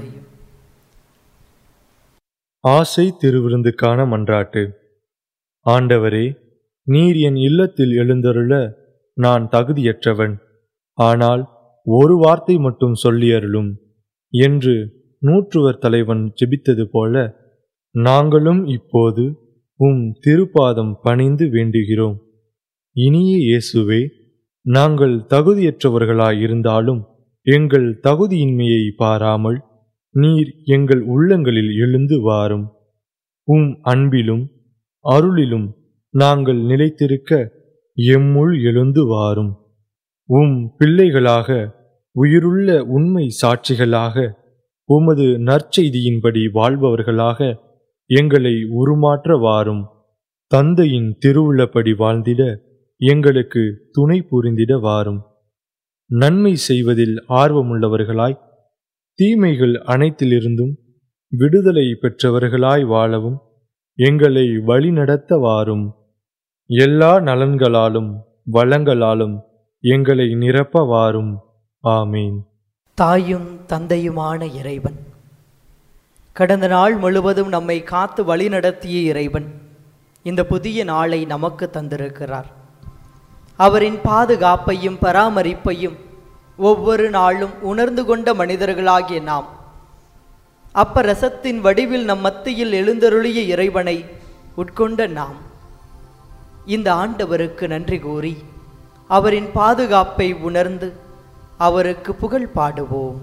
ஆசை திருவிருந்துக்கான மன்றாட்டு ஆண்டவரே நீர் என் இல்லத்தில் எழுந்தருள நான் தகுதியற்றவன் ஆனால் ஒரு வார்த்தை மட்டும் சொல்லியருளும் என்று நூற்றுவர் தலைவன் ஜெபித்தது போல நாங்களும் இப்போது உம் திருப்பாதம் பணிந்து வேண்டுகிறோம் இனிய இயேசுவே நாங்கள் தகுதியற்றவர்களாயிருந்தாலும் எங்கள் தகுதியின்மையை பாராமல் நீர் எங்கள் உள்ளங்களில் எழுந்து வாரும் உம் அன்பிலும் அருளிலும் நாங்கள் நிலைத்திருக்க எம்முள் எழுந்து வாரும் உம் பிள்ளைகளாக உயிருள்ள உண்மை சாட்சிகளாக உமது நற்செய்தியின்படி வாழ்பவர்களாக எங்களை உருமாற்ற வாரும் தந்தையின் திருவுள்ளப்படி வாழ்ந்திட எங்களுக்கு துணை புரிந்திட வாரும் நன்மை செய்வதில் ஆர்வமுள்ளவர்களாய் தீமைகள் அனைத்திலிருந்தும் விடுதலை பெற்றவர்களாய் வாழவும் எங்களை வழிநடத்த வாரும் எல்லா நலன்களாலும் வளங்களாலும் எங்களை நிரப்ப வாரும் ஆமீன் தாயும் தந்தையுமான இறைவன் கடந்த நாள் முழுவதும் நம்மை காத்து வழிநடத்திய இறைவன் இந்த புதிய நாளை நமக்கு தந்திருக்கிறார் அவரின் பாதுகாப்பையும் பராமரிப்பையும் ஒவ்வொரு நாளும் உணர்ந்து கொண்ட மனிதர்களாகிய நாம் அப்பரசத்தின் வடிவில் நம் மத்தியில் எழுந்தருளிய இறைவனை உட்கொண்ட நாம் இந்த ஆண்டவருக்கு நன்றி கூறி அவரின் பாதுகாப்பை உணர்ந்து அவருக்கு புகழ் பாடுவோம்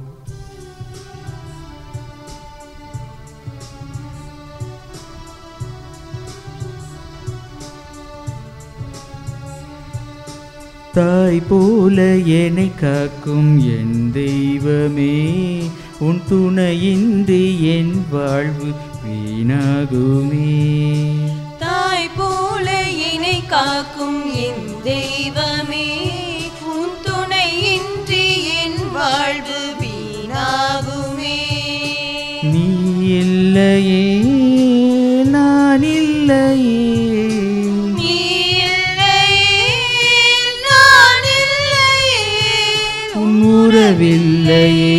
தாய் போல என்னை காக்கும் என் தெய்வமே உன் துணையின்றி என் வாழ்வு வீணாகுமே தாய் போல என்னை காக்கும் என் தெய்வமே உன் துணையின்றி என் வாழ்வு வீணாகுமே நீ இல்லையே நான் இல்லையே நீ இல்லையே நான் இல்லையே உன் உறவில்லையே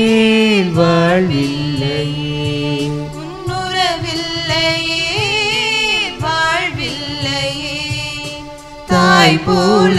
வாழ்வில்லையே உன்னுறவில்லையே வாழ்வில்லையே தாய் போல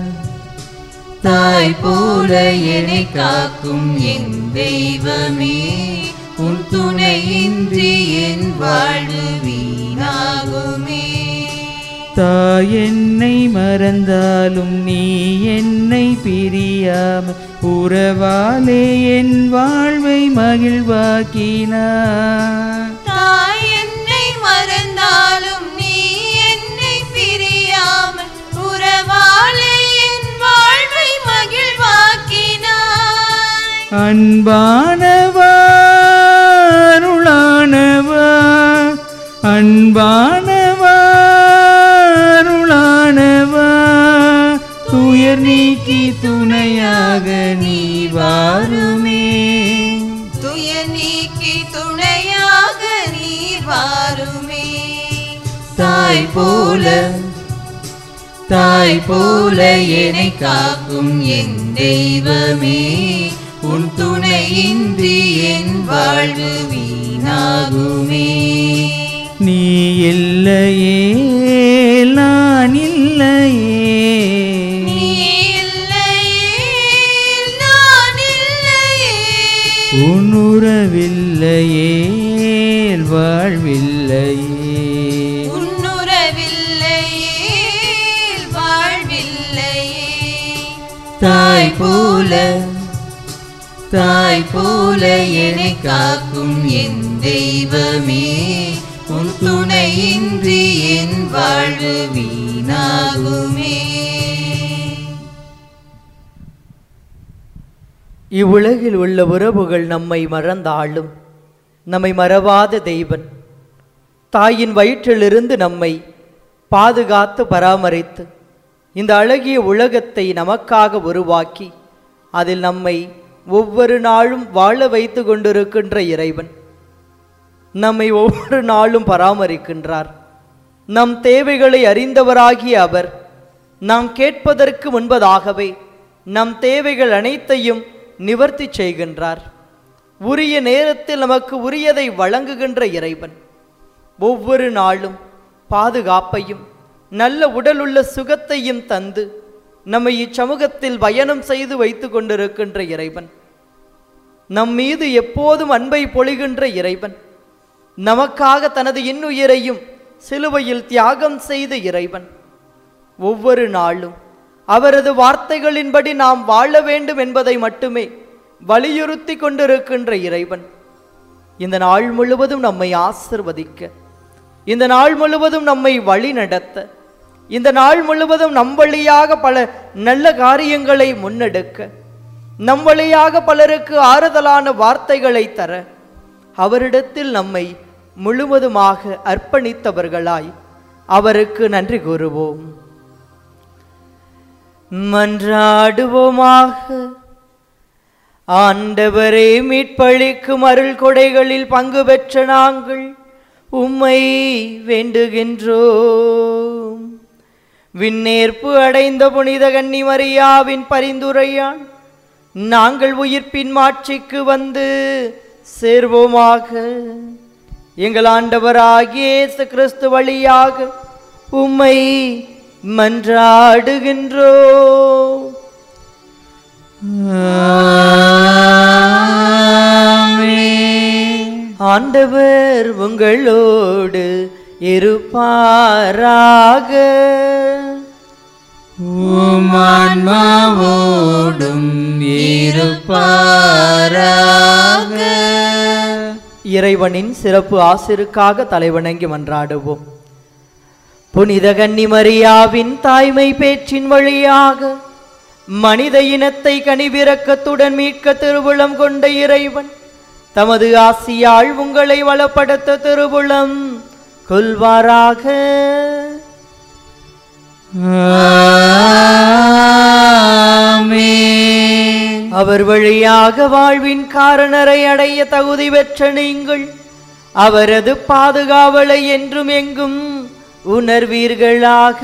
தாய் போல என்னை காக்கும் என் தெய்வமே உன் துணையின்றி என் வாழ்வு வீணாகுமே தாய் என்னை மறந்தாலும் நீ என்னை பிரியாம உறவாலே என் வாழ்வை மகிழ்வாக்கினார் தாய் என்னை மறந்தாலும் நீ என்னை பிரியாமல் உறவாலே என் வாழ்வை மகிழ்வாக்கினாய் அன்பானவா அருளானவா அன்பானவா அருளானவா துயர் நீக்கி துணையாக நீ வாருமே துயர் போல தாய் போல என்னை காக்கும் என் தெய்வமே உன் துணையின்றி என் வாழ்வு வீணாகுமே நீ இல்லையே நான் இல்லையே நீ இல்லையே நான் இல்லையே உன்னுறவில்லையே வாழ்வில்லையே உன்னுறவில்லையே வாழ்வில்லையே தாய் போல தாய் போல என்னை காக்கும் என் தெய்வமே உன் துணையின்றி என் வாழ்வு வீணாகுமே இவ்வுலகில் உள்ள உறவுகள் நம்மை மறந்தாலும் நம்மை மறவாத தெய்வன் தாயின் வயிற்றிலிருந்து நம்மை பாதுகாத்து பராமரித்து இந்த அழகிய உலகத்தை நமக்காக உருவாக்கி அதில் நம்மை ஒவ்வொரு நாளும் வாழ வைத்து கொண்டிருக்கின்ற இறைவன் நம்மை ஒவ்வொரு நாளும் பராமரிக்கின்றார் நம் தேவைகளை அறிந்தவராகிய அவர் நாம் கேட்பதற்கு முன்பதாகவே நம் தேவைகள் அனைத்தையும் நிவர்த்தி செய்கின்றார் உரிய நேரத்தில் நமக்கு உரியதை வழங்குகின்ற இறைவன் ஒவ்வொரு நாளும் பாதுகாப்பையும் நல்ல உடலுள்ள சுகத்தையும் தந்து நம்மை இச்சமூகத்தில் பயணம் செய்து வைத்து கொண்டிருக்கின்ற இறைவன் நம் மீது எப்போதும் அன்பை பொழிகின்ற இறைவன் நமக்காக தனது இன்னுயிரையும் சிலுவையில் தியாகம் செய்த இறைவன் ஒவ்வொரு நாளும் அவரது வார்த்தைகளின்படி நாம் வாழ வேண்டும் என்பதை மட்டுமே வலியுறுத்தி கொண்டிருக்கின்ற இறைவன் இந்த நாள் முழுவதும் நம்மை ஆசிர்வதிக்க இந்த நாள் முழுவதும் நம்மை வழி நடத்த இந்த நாள் முழுவதும் நம் வழியாக பல நல்ல காரியங்களை முன்னெடுக்க நம் வழியாக பலருக்கு ஆறுதலான வார்த்தைகளை தர அவரிடத்தில் நம்மை முழுவதுமாக அர்ப்பணித்தவர்களாய் அவருக்கு நன்றி கூறுவோம் மன்றாடுவோமாக ஆண்டவரே மீட்பளிக்கும் அருள் கொடைகளில் பங்கு பெற்ற நாங்கள் உம்மை வேண்டுகின்றோம் விண்ணேற்பு அடைந்த புனித கன்னிமரியாவின் பரிந்துரையால் நாங்கள் உயிர்ப்பின் மாட்சிக்கு வந்து சேர்வோமாக எங்கள் ஆண்டவராகிய இயேசு கிறிஸ்து வழியாக உம்மை மன்றாடுகின்றோம் ஆண்டவர் உங்களோடு இருப்பாராக உமான்மாவோடும் இருப்பாராக இறைவனின் சிறப்பு ஆசிருக்காக தலைவணங்கி மன்றாடுவோம் புனித கன்னிமரியாவின் தாய்மை பேச்சின் வழியாக மனித இனத்தை கனிவிரக்கத்துடன் மீட்க திருவுளம் கொண்ட இறைவன் தமது ஆசியால் உங்களை வளப்படுத்த திருவுளம் கொள்வாராக அவர் வழியாக வாழ்வின் காரணரை அடைய தகுதி பெற்ற நீங்கள் அவரது பாதுகாவலை என்றும் எங்கும் உணர்வீர்களாக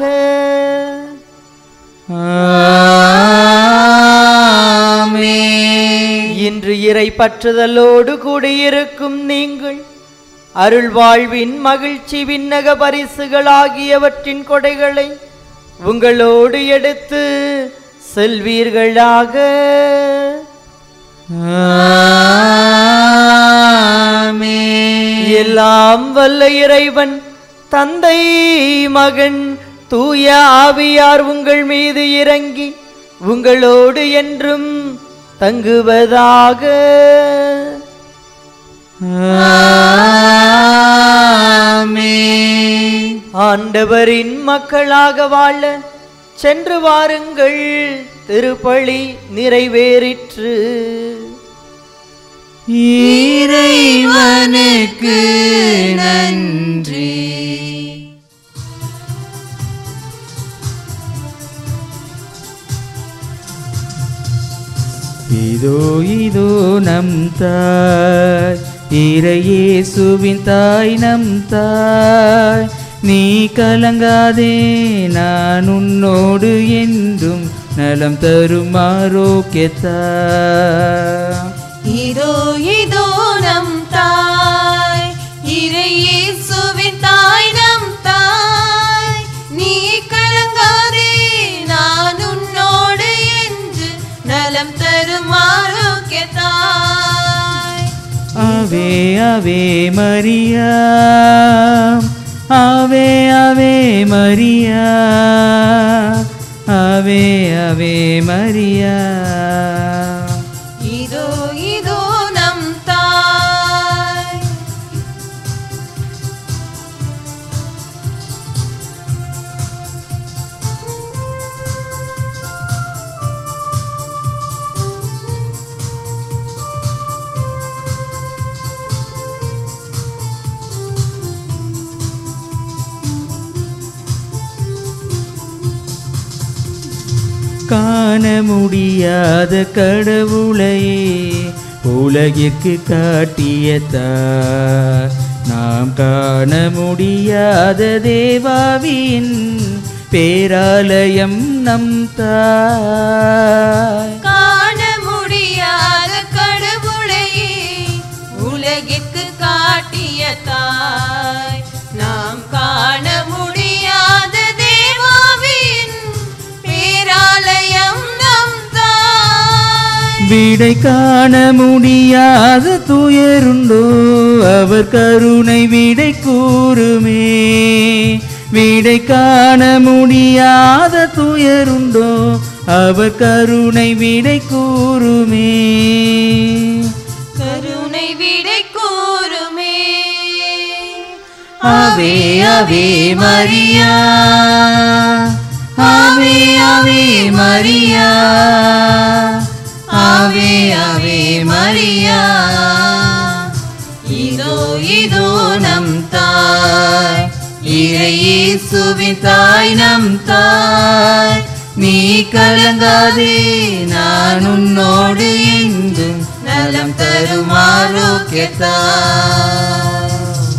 இன்று இறை பற்றுதலோடு கூடியிருக்கும் நீங்கள் அருள் வாழ்வின் மகிழ்ச்சி விண்ணக பரிசுகளாகியவற்றின் கொடைகளை உங்களோடு எடுத்து செல்வீர்களாக எல்லாம் வல்ல இறைவன் தந்தை மகன் தூய ஆவியார் உங்கள் மீது இறங்கி உங்களோடு என்றும் தங்குவதாக ஆண்டவரின் மக்களாக வாழ சென்று வாருங்கள் திருப்பலி நிறைவேறிற்று இறைவனுக்கு நன்றி இதோ இதோ நம் தாய் இறையேசுவின் தாய் நம் தாய் நீ கலங்காதே நான் உன்னோடு என்றும் நலம் தரும் ஆரோக்கியத்தா இதோ இதோ நம் தாய் இறையேசுவின் தாய் நம் தாய் நீ கலங்காதே நான் உன்னோடு என்று நலம் தரும் ஆரோக்கிய தாய் ஆவே ஆவே மரியா ஆவே ஆவே மரியா ஆவே ஆவே மரியா இதோ இதோ நம் தாய் காண முடியாத கடவுளையே உலகிற்கு காட்டியதா நாம் காண முடியாத தேவாவியின் பேராலயம் நம் தாய் காண முடியாத கடவுளையே உலகிற்கு காட்டிய தாய் நாம் காண முடியாத தேவாவின் பேராலயம் நம் தாய் விடை காண முடியாத துயருண்டோ அவர் கருணை விடை கூறுமே விடை காண முடியாத துயருண்டோ அவர் கருணை விடை கூறுமே கருணை விடை கூறுமே ஆவே ஆவே மரியா ஆவே ஆவே மரியா ஆவே ஆவே மரியா இதோ இதோ நம் தாய் இறையேசுவின் தாய் நம் தாய் நீ கலங்காதே நான் உன்னோடு என்றும் நலம் தரும் ஆரோக்கியத்தாய்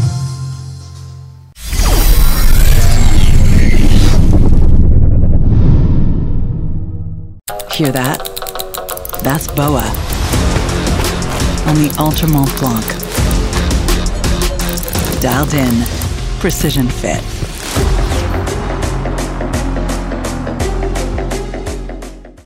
Hear that? That's Boa on the Ultra Mont Blanc. Dialed in, precision fit.